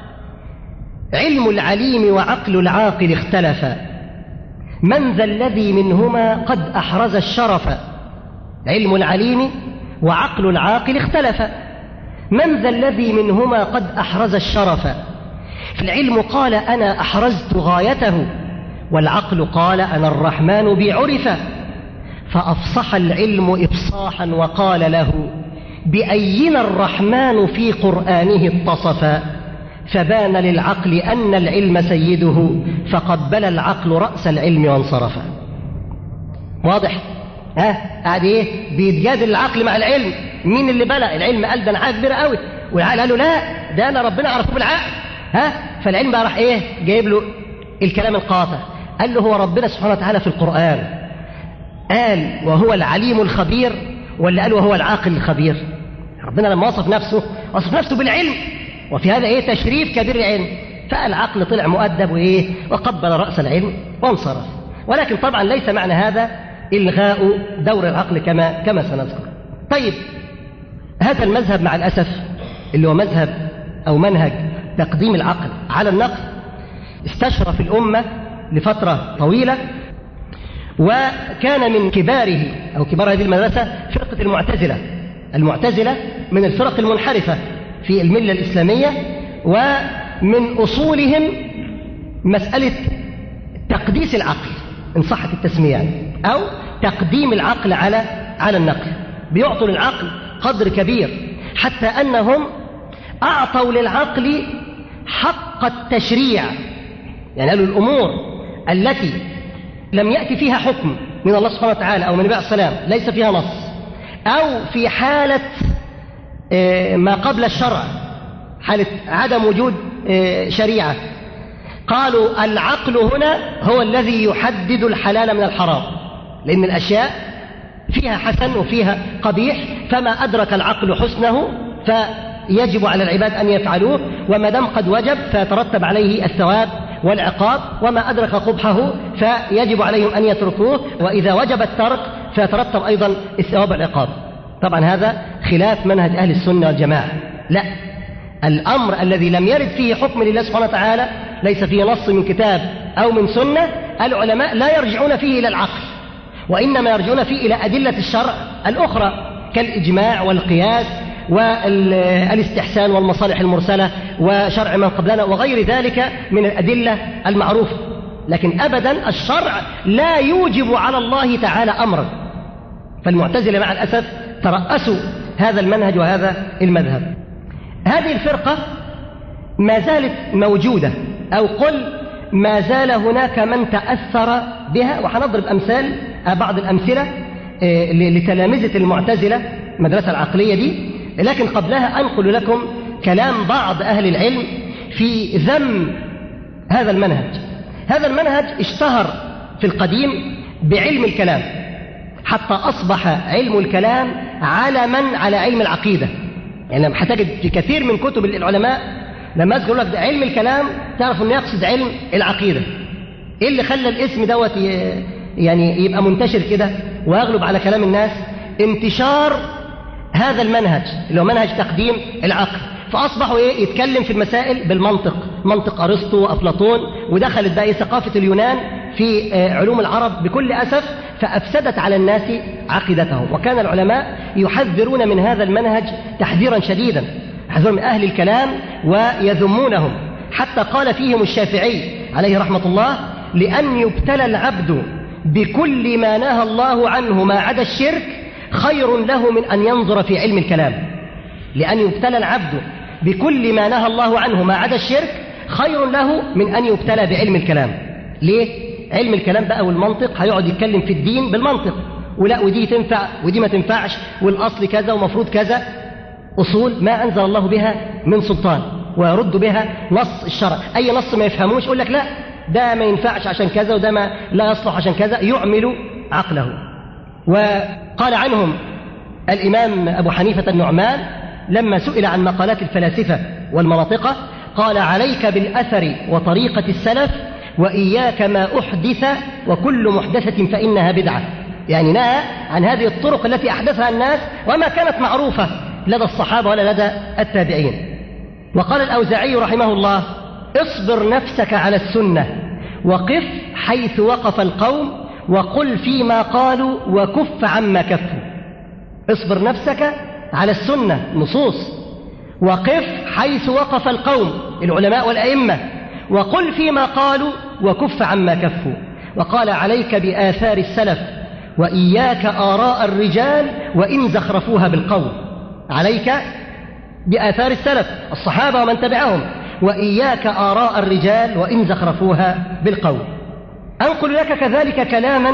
علم العليم وعقل العاقل اختلفا من ذا الذي منهما قد أحرز الشرف علم العليم وعقل العاقل اختلفا من ذا الذي منهما قد أحرز الشرف فالعلم قال أنا أحرزت غايته والعقل قال أنا الرحمن بي عرف فأفصح العلم إفصاحا وقال له بأينا الرحمن في قرآنه اتصفا فبان للعقل أن العلم سيده فقبل العقل رأس العلم وانصرف واضح ها قاعد ايه بيتجادل العقل مع العلم مين اللي بلغ العلم قال ده انا حاجه كبيره قوي والعقل قال له لا ده انا ربنا عرفه بالعقل ها فالعلم بقى راح ايه جايب له الكلام القاطع قال له هو ربنا سبحانه وتعالى في القران قال وهو العليم الخبير ولا قال وهو العاقل الخبير ربنا لما وصف نفسه وصف نفسه بالعلم وفي هذا ايه تشريف كبير العلم فالعقل طلع مؤدب وايه وقبل راس العلم وانصرف ولكن طبعا ليس معنى هذا الغاء دور العقل كما كما سنذكر طيب هذا المذهب مع الاسف اللي هو مذهب او منهج تقديم العقل على النقل استشرف الامه لفتره طويله وكان من كباره او كبار هذه المدرسه فرقه المعتزله المعتزله من الفرق المنحرفه في الملة الإسلامية ومن أصولهم مسألة تقديس العقل إن صحت التسمية يعني أو تقديم العقل على على النقل بيعطوا للعقل قدر كبير حتى أنهم أعطوا للعقل حق التشريع يعني قالوا الأمور التي لم يأتي فيها حكم من الله سبحانه وتعالى أو من النبي عليه السلام ليس فيها نص أو في حالة آه، ما قبل الشرع حالة عدم وجود آه، شريعة قالوا العقل هنا هو الذي يحدد الحلال من الحرام لأن الأشياء فيها حسن وفيها قبيح فما أدرك العقل حسنه فيجب على العباد أن يفعلوه وما دام قد وجب فيترتب عليه الثواب والعقاب وما أدرك قبحه فيجب عليهم أن يتركوه وإذا وجب الترك فيترتب أيضا الثواب والعقاب طبعا هذا خلاف منهج أهل السنة والجماعة لا الأمر الذي لم يرد فيه حكم لله سبحانه وتعالى ليس فيه نص من كتاب أو من سنة العلماء لا يرجعون فيه إلى العقل وإنما يرجعون فيه إلى أدلة الشرع الأخرى كالإجماع والقياس والاستحسان والمصالح المرسلة وشرع من قبلنا وغير ذلك من الأدلة المعروفة لكن أبدا الشرع لا يوجب على الله تعالى أمرا فالمعتزلة مع الأسف ترأسوا هذا المنهج وهذا المذهب هذه الفرقة ما زالت موجودة أو قل ما زال هناك من تأثر بها وحنضرب أمثال بعض الأمثلة آه، لتلامذة المعتزلة المدرسة العقلية دي لكن قبلها أنقل لكم كلام بعض أهل العلم في ذم هذا المنهج هذا المنهج اشتهر في القديم بعلم الكلام حتى أصبح علم الكلام علما على علم العقيدة يعني هتجد في كثير من كتب العلماء لما يذكر لك علم الكلام تعرف انه يقصد علم العقيدة ايه اللي خلى الاسم دوت يعني يبقى منتشر كده ويغلب على كلام الناس انتشار هذا المنهج اللي هو منهج تقديم العقل فأصبحوا إيه يتكلم في المسائل بالمنطق منطق أرسطو وأفلاطون ودخلت بقى إيه ثقافة اليونان في آه، علوم العرب بكل أسف فأفسدت على الناس عقيدتهم وكان العلماء يحذرون من هذا المنهج تحذيرا شديدا يحذرون من أهل الكلام ويذمونهم حتى قال فيهم الشافعي عليه رحمة الله لأن يبتلى العبد بكل ما نهى الله عنه ما عدا الشرك خير له من أن ينظر في علم الكلام لأن يبتلى العبد بكل ما نهى الله عنه ما عدا الشرك خير له من أن يبتلى بعلم الكلام ليه؟ علم الكلام بقى والمنطق هيقعد يتكلم في الدين بالمنطق ولا ودي تنفع ودي ما تنفعش والأصل كذا ومفروض كذا أصول ما أنزل الله بها من سلطان ويرد بها نص الشرع أي نص ما يفهموش يقول لك لا ده ما ينفعش عشان كذا وده ما لا يصلح عشان كذا يعمل عقله وقال عنهم الإمام أبو حنيفة النعمان لما سئل عن مقالات الفلاسفة والمناطقة قال عليك بالأثر وطريقة السلف وإياك ما أحدث وكل محدثة فإنها بدعة يعني نهى عن هذه الطرق التي أحدثها الناس وما كانت معروفة لدى الصحابة ولا لدى التابعين وقال الأوزاعي رحمه الله اصبر نفسك على السنة وقف حيث وقف القوم وقل فيما قالوا وكف عما كفوا اصبر نفسك على السنة نصوص وقف حيث وقف القوم العلماء والأئمة وقل فيما قالوا وكف عما كفوا وقال عليك بآثار السلف وإياك آراء الرجال وإن زخرفوها بالقول عليك بآثار السلف الصحابة ومن تبعهم وإياك آراء الرجال وإن زخرفوها بالقول أنقل لك كذلك كلاما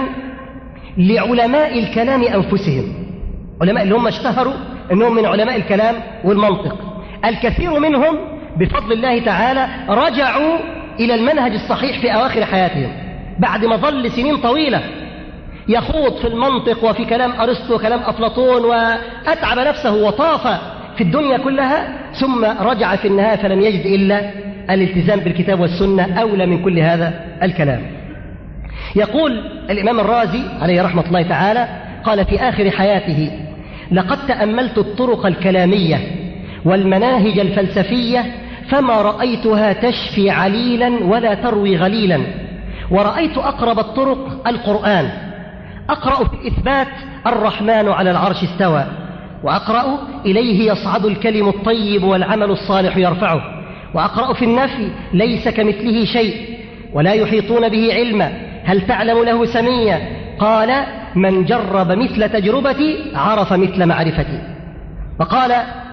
لعلماء الكلام أنفسهم علماء اللي هم اشتهروا أنهم من علماء الكلام والمنطق الكثير منهم بفضل الله تعالى رجعوا إلى المنهج الصحيح في أواخر حياتهم بعد ما ظل سنين طويلة يخوض في المنطق وفي كلام أرسطو وكلام أفلاطون وأتعب نفسه وطاف في الدنيا كلها ثم رجع في النهاية فلم يجد إلا الالتزام بالكتاب والسنة أولى من كل هذا الكلام يقول الإمام الرازي عليه رحمة الله تعالى قال في آخر حياته لقد تأملت الطرق الكلامية والمناهج الفلسفية فما رأيتها تشفي عليلا ولا تروي غليلا ورأيت أقرب الطرق القرآن أقرأ في الإثبات الرحمن على العرش استوى وأقرأ إليه يصعد الكلم الطيب والعمل الصالح يرفعه وأقرأ في النفي ليس كمثله شيء ولا يحيطون به علما هل تعلم له سميا قال من جرب مثل تجربتي عرف مثل معرفتي وقال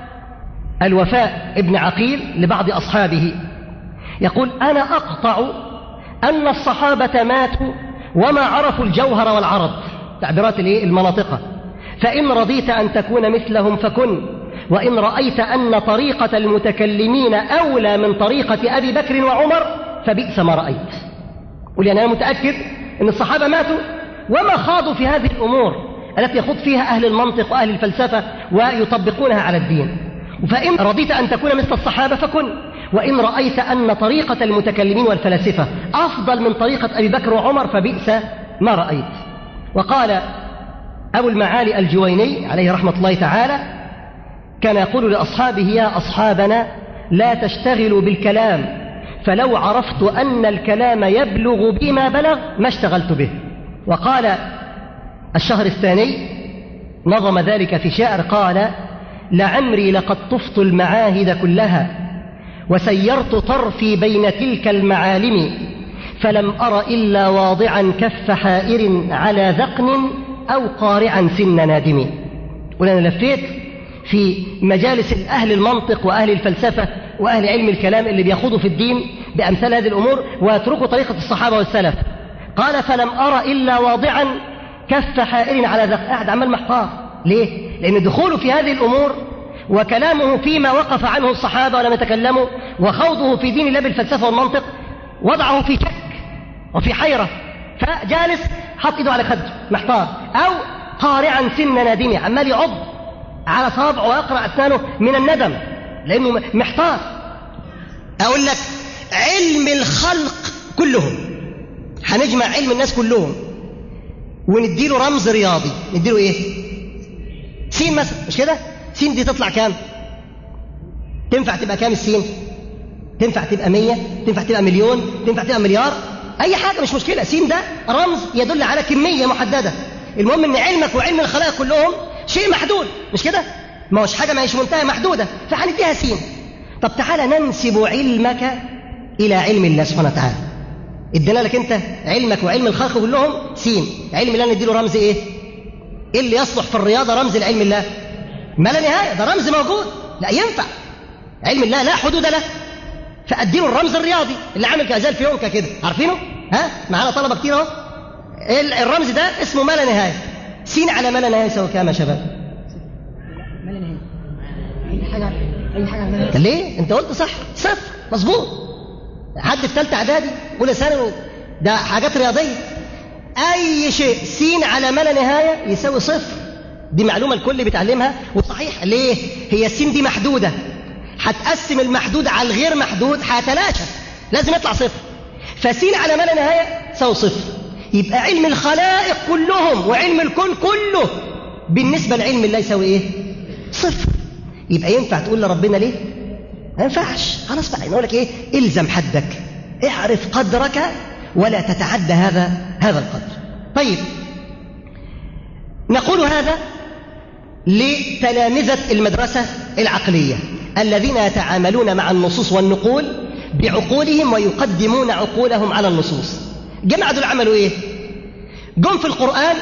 الوفاء ابن عقيل لبعض أصحابه يقول أنا أقطع أن الصحابة ماتوا وما عرفوا الجوهر والعرض تعبيرات المناطقة فإن رضيت أن تكون مثلهم فكن وإن رأيت أن طريقة المتكلمين أولى من طريقة أبي بكر وعمر فبئس ما رأيت قل يعني أنا متأكد أن الصحابة ماتوا وما خاضوا في هذه الأمور التي يخوض فيها أهل المنطق وأهل الفلسفة ويطبقونها على الدين فإن رضيت أن تكون مثل الصحابة فكن وإن رأيت أن طريقة المتكلمين والفلاسفة أفضل من طريقة أبي بكر وعمر فبئس ما رأيت وقال أبو المعالي الجويني عليه رحمة الله تعالى كان يقول لأصحابه يا أصحابنا لا تشتغلوا بالكلام فلو عرفت أن الكلام يبلغ بما بلغ ما اشتغلت به وقال الشهر الثاني نظم ذلك في شعر قال لعمري لقد طفت المعاهد كلها وسيرت طرفي بين تلك المعالم فلم أر إلا واضعا كف حائر على ذقن أو قارعا سن نادم ولأنا لفيت في مجالس أهل المنطق وأهل الفلسفة وأهل علم الكلام اللي بيخوضوا في الدين بأمثال هذه الأمور ويتركوا طريقة الصحابة والسلف قال فلم أرى إلا واضعا كف حائر على ذقن قاعد عمال محتار ليه؟ لأن دخوله في هذه الأمور وكلامه فيما وقف عنه الصحابة ولم يتكلموا وخوضه في دين الله بالفلسفة والمنطق وضعه في شك وفي حيرة فجالس حط ايده على خده محتار او قارعا سن نادمه عمال يعض على صابعه ويقرع اسنانه من الندم لانه محتار اقول لك علم الخلق كلهم هنجمع علم الناس كلهم ونديله رمز رياضي نديله ايه سين مثلا مش كده سين دي تطلع كام تنفع تبقى كام السين تنفع تبقى مية تنفع تبقى مليون تنفع تبقى مليار أي حاجة مش مشكلة سين ده رمز يدل على كمية محددة المهم إن علمك وعلم الخلائق كلهم شيء محدود مش كده ما هوش حاجة ما هيش منتهى محدودة فهنديها سين طب تعالى ننسب علمك إلى علم الله سبحانه وتعالى ادينا لك انت علمك وعلم الخلق كلهم سين علم الله نديله رمز ايه ايه اللي يصلح في الرياضة رمز لعلم الله ما لا نهاية ده رمز موجود لا ينفع علم الله لا حدود له فأديله الرمز الرياضي اللي عامل كأزال في يونكا كده عارفينه ها معانا طلبة كتير اهو الرمز ده اسمه ما لا نهاية سين على ما لا نهاية يساوي كام يا شباب ما لا نهاية أي حاجة أي حاجة ما لا ليه انت قلت صح صفر مظبوط حد في ثالثه اعدادي اولى ثانوي ده حاجات رياضيه اي شيء سين على ما لا نهايه يساوي صفر دي معلومه الكل بيتعلمها وصحيح ليه هي السين دي محدوده هتقسم المحدود على الغير محدود هيتلاشى لازم يطلع صفر فسين على ما لا نهايه تساوي صفر يبقى علم الخلائق كلهم وعلم الكون كله بالنسبه لعلم الله يساوي ايه صفر يبقى ينفع تقول لربنا ليه ما ينفعش خلاص بقى نقول لك ايه الزم حدك اعرف قدرك ولا تتعدى هذا هذا القدر طيب نقول هذا لتلامذة المدرسة العقلية الذين يتعاملون مع النصوص والنقول بعقولهم ويقدمون عقولهم على النصوص جماعة دول عملوا ايه جم في القرآن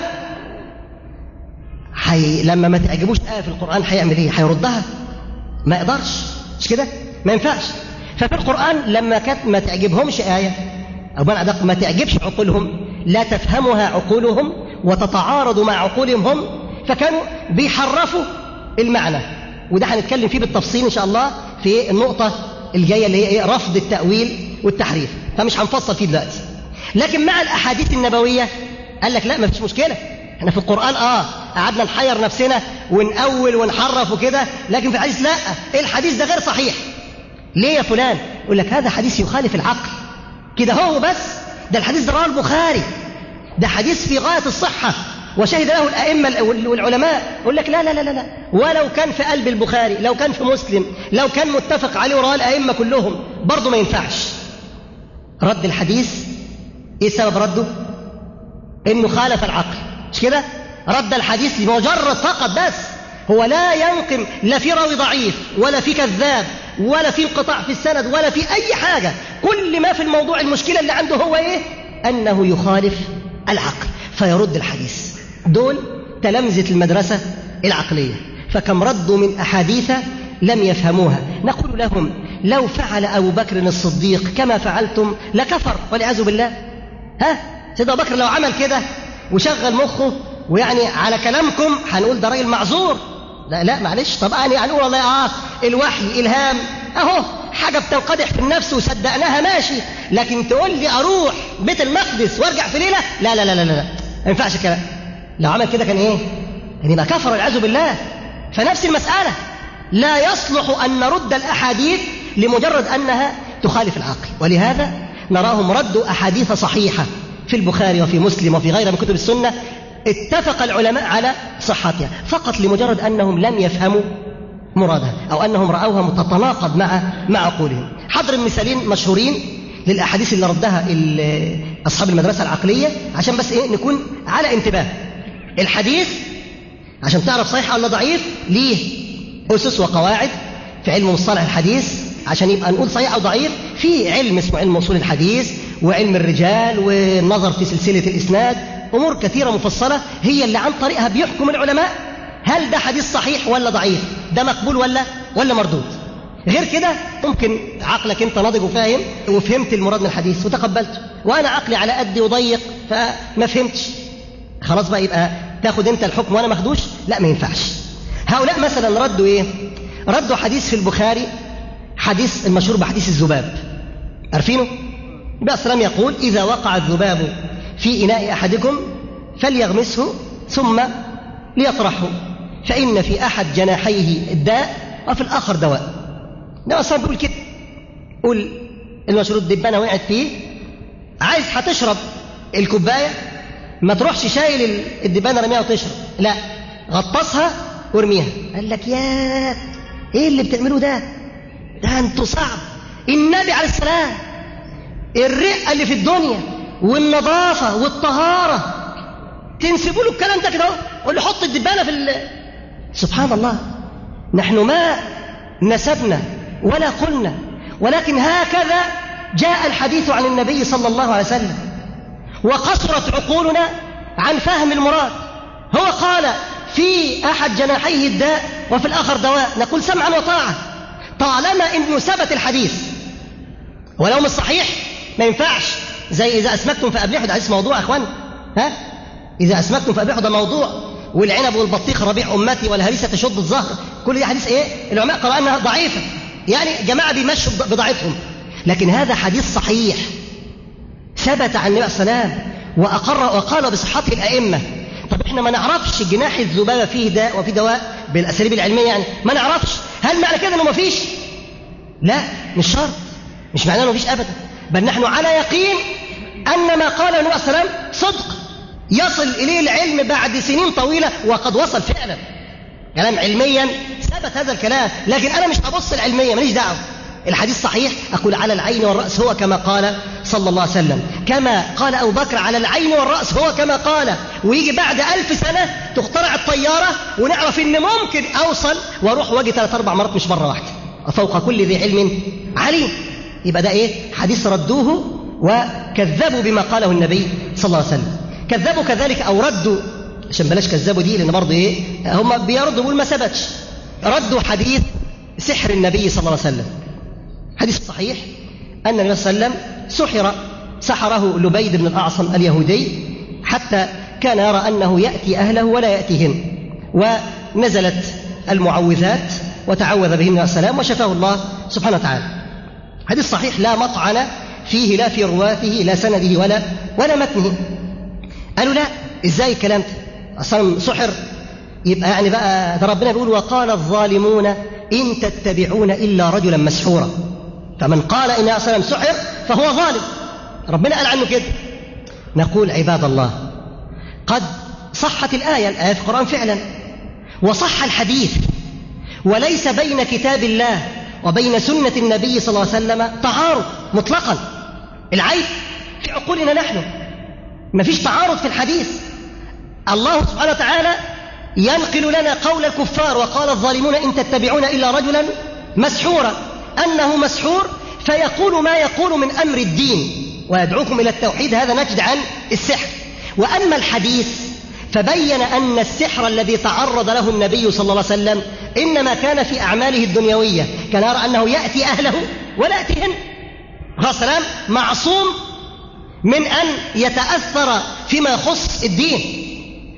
حي... لما ما تعجبوش آية في القرآن هيعمل ايه هيردها ما يقدرش مش كده ما ينفعش ففي القرآن لما كانت ما تعجبهمش آية أو بمعنى أدق ما تعجبش عقولهم لا تفهمها عقولهم وتتعارض مع عقولهم هم فكانوا بيحرفوا المعنى وده هنتكلم فيه بالتفصيل إن شاء الله في النقطة الجاية اللي هي إيه رفض التأويل والتحريف فمش هنفصل فيه دلوقتي لكن مع الأحاديث النبوية قال لك لا ما فيش مشكلة احنا في القرآن اه قعدنا نحير نفسنا ونأول ونحرف وكده لكن في الحديث لا الحديث ده غير صحيح ليه يا فلان يقول لك هذا حديث يخالف العقل كده هو بس ده الحديث ده رواه البخاري ده حديث في غاية الصحة وشهد له الأئمة والعلماء يقول لك لا لا لا لا ولو كان في قلب البخاري لو كان في مسلم لو كان متفق عليه ورواه الأئمة كلهم برضه ما ينفعش رد الحديث ايه سبب رده انه خالف العقل مش كده رد الحديث لمجرد فقط بس هو لا ينقم لا في راوي ضعيف ولا في كذاب ولا في انقطاع في السند ولا في اي حاجه كل ما في الموضوع المشكله اللي عنده هو ايه انه يخالف العقل فيرد الحديث دول تلامذه المدرسه العقليه فكم ردوا من احاديث لم يفهموها نقول لهم لو فعل ابو بكر الصديق كما فعلتم لكفر والعياذ بالله ها سيدنا ابو بكر لو عمل كده وشغل مخه ويعني على كلامكم هنقول ده راجل معذور لا لا معلش طب يعني هنقول والله اه الوحي الهام اهو حاجه بتنقدح في النفس وصدقناها ماشي لكن تقول لي اروح بيت المقدس وارجع في ليله لا لا لا لا لا ما ينفعش الكلام لو عمل كده كان ايه؟ كان يبقى كفر والعياذ بالله فنفس المساله لا يصلح ان نرد الاحاديث لمجرد انها تخالف العقل ولهذا نراهم ردوا احاديث صحيحه في البخاري وفي مسلم وفي غيرها من كتب السنه اتفق العلماء على صحتها فقط لمجرد انهم لم يفهموا مرادها او انهم راوها تتناقض مع مع عقولهم حضر مثالين مشهورين للاحاديث اللي ردها اصحاب المدرسه العقليه عشان بس ايه نكون على انتباه الحديث عشان تعرف صحيح ولا ضعيف ليه اسس وقواعد في علم مصطلح الحديث عشان يبقى نقول صحيح او ضعيف في علم اسمه علم اصول الحديث وعلم الرجال والنظر في سلسله الاسناد امور كثيره مفصله هي اللي عن طريقها بيحكم العلماء هل ده حديث صحيح ولا ضعيف ده مقبول ولا ولا مردود غير كده ممكن عقلك انت ناضج وفاهم وفهمت المراد من الحديث وتقبلته وانا عقلي على قدي وضيق فما فهمتش خلاص بقى يبقى تاخد انت الحكم وانا ماخدوش لا ما ينفعش هؤلاء مثلا ردوا ايه ردوا حديث في البخاري حديث المشهور بحديث الذباب عارفينه النبي السلام يقول اذا وقع الذباب في اناء احدكم فليغمسه ثم ليطرحه فان في احد جناحيه الداء وفي الاخر دواء النبي السلام بيقول كده قول المشهور الدبانه وقعت فيه عايز هتشرب الكوبايه ما تروحش شايل الدبانه رميها وتشرب لا غطسها وارميها قال لك يا ايه اللي بتعملوه ده ده انتوا صعب النبي عليه السلام الرقه اللي في الدنيا والنظافه والطهاره تنسبوا له الكلام ده كده اهو قول له حط الدبانه في ال... سبحان الله نحن ما نسبنا ولا قلنا ولكن هكذا جاء الحديث عن النبي صلى الله عليه وسلم وقصرت عقولنا عن فهم المراد هو قال في احد جناحيه الداء وفي الاخر دواء نقول سمعا وطاعه طالما انه ثبت الحديث ولو مش صحيح ما ينفعش زي اذا اسمكتم فابلحوا ده حديث موضوع يا اخوان ها اذا اسمكتم فابلحوا ده موضوع والعنب والبطيخ ربيع امتي والهريسه تشد الظهر كل دي حديث ايه العلماء قالوا انها ضعيفه يعني جماعه بيمشوا بضعيفهم لكن هذا حديث صحيح ثبت عن النبي صلى الله عليه وسلم واقر وقال بصحته الائمه طب احنا ما نعرفش جناح الذبابه فيه داء وفيه دواء بالاساليب العلميه يعني ما نعرفش هل معنى كده انه ما فيش لا مش شرط مش معناه انه ما فيش ابدا بل نحن على يقين ان ما قاله النبي صلى الله عليه وسلم صدق يصل اليه العلم بعد سنين طويله وقد وصل فعلا كلام علميا ثبت هذا الكلام لكن انا مش هبص العلميه ماليش دعوه الحديث صحيح أقول على العين والرأس هو كما قال صلى الله عليه وسلم كما قال أبو بكر على العين والرأس هو كما قال ويجي بعد ألف سنة تخترع الطيارة ونعرف إن ممكن أوصل وأروح واجي ثلاث أربع مرات مش مرة واحدة فوق كل ذي علم عليم يبقى ده إيه حديث ردوه وكذبوا بما قاله النبي صلى الله عليه وسلم كذبوا كذلك أو ردوا عشان بلاش كذبوا دي لأن برضه إيه هم بيردوا بيقول ما ثبتش ردوا حديث سحر النبي صلى الله عليه وسلم حديث صحيح أن النبي صلى الله عليه وسلم سحر سحره لبيد بن الأعصم اليهودي حتى كان يرى أنه يأتي أهله ولا يأتيهن ونزلت المعوذات وتعوذ بهن السلام وشفاه الله سبحانه وتعالى حديث صحيح لا مطعن فيه لا في رواته لا سنده ولا ولا متنه قالوا لا ازاي الكلام ده اصلا سحر يبقى يعني بقى ده ربنا بيقول وقال الظالمون ان تتبعون الا رجلا مسحورا فمن قال ان وسلم سحر فهو ظالم ربنا قال عنه كده نقول عباد الله قد صحت الايه الايه في القران فعلا وصح الحديث وليس بين كتاب الله وبين سنه النبي صلى الله عليه وسلم تعارض مطلقا العيب في عقولنا نحن ما فيش تعارض في الحديث الله سبحانه وتعالى ينقل لنا قول الكفار وقال الظالمون ان تتبعون الا رجلا مسحورا انه مسحور فيقول ما يقول من امر الدين ويدعوكم الى التوحيد هذا نجد عن السحر واما الحديث فبين ان السحر الذي تعرض له النبي صلى الله عليه وسلم انما كان في اعماله الدنيويه كان يرى انه ياتي اهله ولا ياتيهن السلام معصوم من ان يتاثر فيما يخص الدين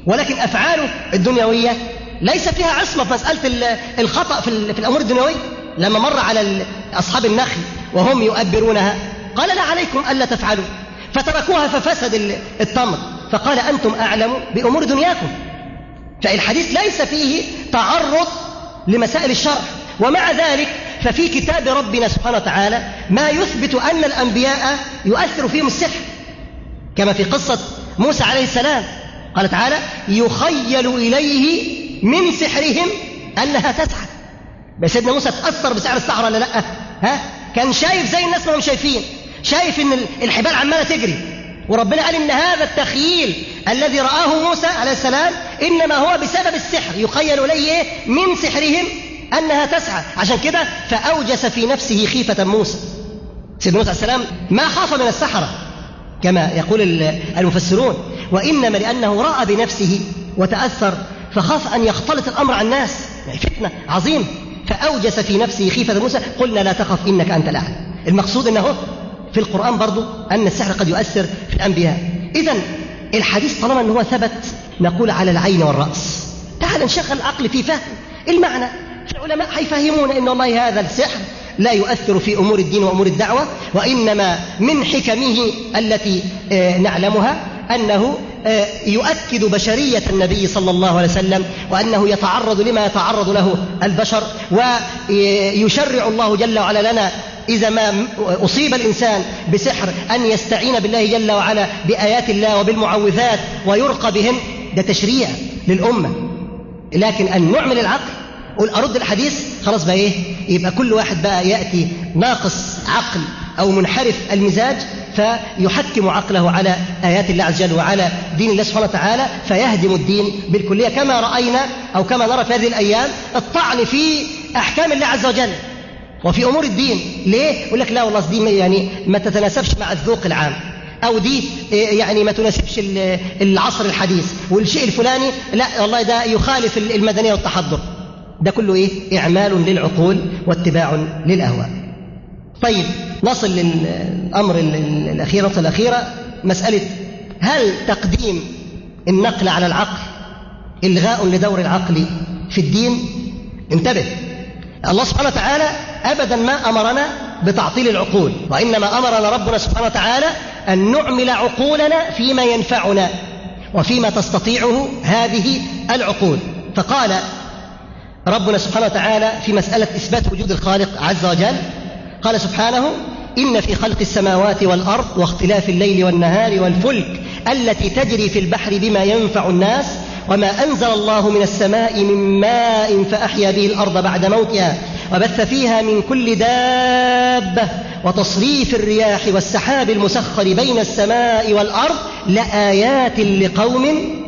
ولكن أفعاله الدنيوية ليس فيها عصمة في مسألة الخطأ في, في الأمور الدنيوية لما مر على أصحاب النخل وهم يؤبرونها قال لا عليكم ألا تفعلوا فتركوها ففسد التمر فقال أنتم أعلم بأمور دنياكم فالحديث ليس فيه تعرض لمسائل الشرع ومع ذلك ففي كتاب ربنا سبحانه وتعالى ما يثبت أن الأنبياء يؤثر فيهم السحر كما في قصة موسى عليه السلام قال تعالى يخيل إليه من سحرهم أنها تسعى بس سيدنا موسى تأثر بسحر السحرة ولا لا ها كان شايف زي الناس ما هم شايفين شايف ان الحبال عماله تجري وربنا قال ان هذا التخييل الذي رآه موسى عليه السلام انما هو بسبب السحر يخيل اليه من سحرهم انها تسعى عشان كده فاوجس في نفسه خيفه موسى سيدنا موسى عليه السلام ما خاف من السحره كما يقول المفسرون وانما لانه راى بنفسه وتاثر فخاف ان يختلط الامر على الناس يعني فتنه عظيمه فاوجس في نفسه خيفه موسى قلنا لا تخف انك انت الاعلى المقصود انه في القرآن برضو أن السحر قد يؤثر في الأنبياء إذا الحديث طالما أنه ثبت نقول على العين والرأس تعال نشغل العقل في فهم المعنى العلماء حيفهمون أن والله هذا السحر لا يؤثر في أمور الدين وأمور الدعوة وإنما من حكمه التي نعلمها أنه يؤكد بشرية النبي صلى الله عليه وسلم وأنه يتعرض لما يتعرض له البشر ويشرع الله جل وعلا لنا إذا ما أصيب الإنسان بسحر أن يستعين بالله جل وعلا بآيات الله وبالمعوذات ويرقى بهن ده تشريع للأمة لكن أن نعمل العقل قل أرد الحديث خلاص بقى إيه يبقى كل واحد بقى يأتي ناقص عقل أو منحرف المزاج فيحكم عقله على آيات الله عز وجل وعلى دين الله سبحانه وتعالى فيهدم الدين بالكلية كما رأينا أو كما نرى في هذه الأيام الطعن في أحكام الله عز وجل وفي امور الدين ليه يقول لك لا والله دي يعني ما تتناسبش مع الذوق العام او دي يعني ما تناسبش العصر الحديث والشيء الفلاني لا والله ده يخالف المدنيه والتحضر ده كله ايه اعمال للعقول واتباع للاهواء طيب نصل للامر الاخير نصل الاخيره مساله هل تقديم النقل على العقل الغاء لدور العقل في الدين انتبه الله سبحانه وتعالى ابدا ما امرنا بتعطيل العقول وانما امرنا ربنا سبحانه وتعالى ان نعمل عقولنا فيما ينفعنا وفيما تستطيعه هذه العقول فقال ربنا سبحانه وتعالى في مساله اثبات وجود الخالق عز وجل قال سبحانه ان في خلق السماوات والارض واختلاف الليل والنهار والفلك التي تجري في البحر بما ينفع الناس وما أنزل الله من السماء من ماء فأحيا به الأرض بعد موتها وبث فيها من كل دابة وتصريف الرياح والسحاب المسخر بين السماء والأرض لآيات لقوم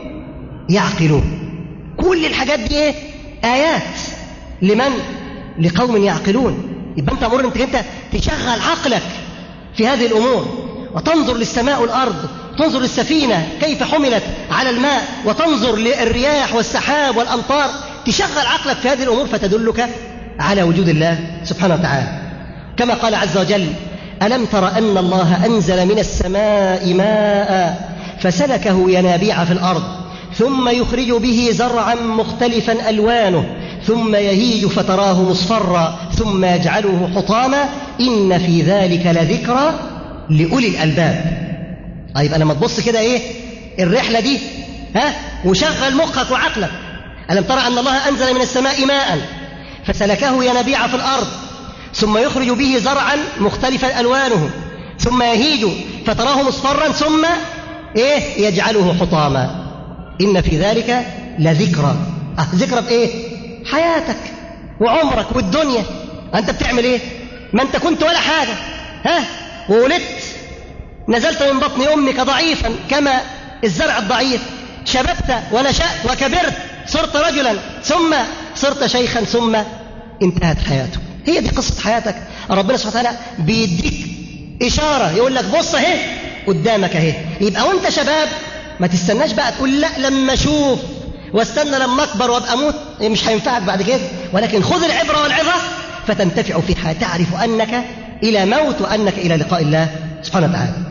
يعقلون كل الحاجات دي ايه؟ آيات لمن؟ لقوم يعقلون يبقى أنت أمر أنت أنت تشغل عقلك في هذه الأمور وتنظر للسماء والأرض تنظر للسفينة كيف حملت على الماء وتنظر للرياح والسحاب والأمطار تشغل عقلك في هذه الأمور فتدلك على وجود الله سبحانه وتعالى كما قال عز وجل ألم تر أن الله أنزل من السماء ماء فسلكه ينابيع في الأرض ثم يخرج به زرعا مختلفا ألوانه ثم يهيج فتراه مصفرا ثم يجعله حطاما إن في ذلك لذكرى لأولي الألباب طيب لما تبص كده إيه الرحلة دي ها وشغل مخك وعقلك ألم ترى أن الله أنزل من السماء ماء فسلكه ينابيع في الأرض ثم يخرج به زرعا مختلفا ألوانه ثم يهيج فتراه مصفرا ثم إيه يجعله حطاما إن في ذلك لذكرى أه ذكرى بإيه حياتك وعمرك والدنيا أنت بتعمل إيه ما أنت كنت ولا حاجة ها وولدت نزلت من بطن أمك ضعيفا كما الزرع الضعيف شببت ونشأت وكبرت صرت رجلا ثم صرت شيخا ثم انتهت حياتك هي دي قصة حياتك ربنا سبحانه وتعالى بيديك إشارة يقول لك بص اهي قدامك اهي يبقى وانت شباب ما تستناش بقى تقول لا لما اشوف واستنى لما اكبر وابقى اموت مش هينفعك بعد كده ولكن خذ العبره والعظه فتنتفع في حياتك تعرف انك الى موت وانك الى لقاء الله سبحانه وتعالى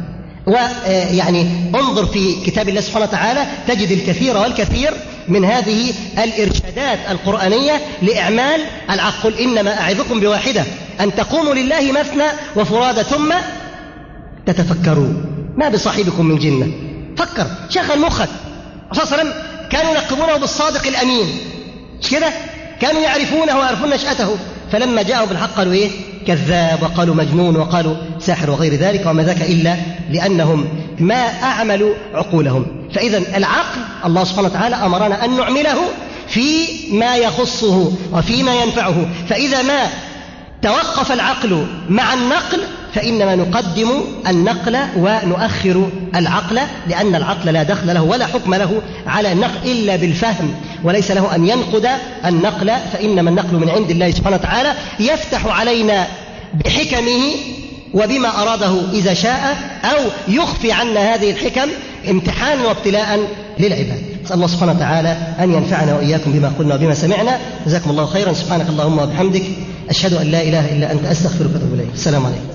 ويعني انظر في كتاب الله سبحانه وتعالى تجد الكثير والكثير من هذه الإرشادات القرآنية لإعمال العقل إنما أعظكم بواحدة أن تقوموا لله مثنى وفرادى ثم تتفكروا ما بصاحبكم من جنة فكر شغل مخك الرسول صلى الله عليه وسلم كانوا يلقبونه بالصادق الأمين مش كده كانوا يعرفونه ويعرفون نشأته فلما جاءوا بالحق قالوا ايه كذاب وقالوا مجنون وقالوا ساحر وغير ذلك وما ذاك الا لانهم ما اعملوا عقولهم فاذا العقل الله سبحانه وتعالى امرنا ان نعمله في ما يخصه وفيما ينفعه فاذا ما توقف العقل مع النقل فإنما نقدم النقل ونؤخر العقل لأن العقل لا دخل له ولا حكم له على النقل إلا بالفهم وليس له أن ينقد النقل فإنما النقل من عند الله سبحانه وتعالى يفتح علينا بحكمه وبما أراده إذا شاء أو يخفي عنا هذه الحكم امتحانا وابتلاء للعباد نسأل الله سبحانه وتعالى أن ينفعنا وإياكم بما قلنا وبما سمعنا جزاكم الله خيرا سبحانك اللهم وبحمدك أشهد أن لا إله إلا أنت أستغفرك وأتوب إليك السلام عليكم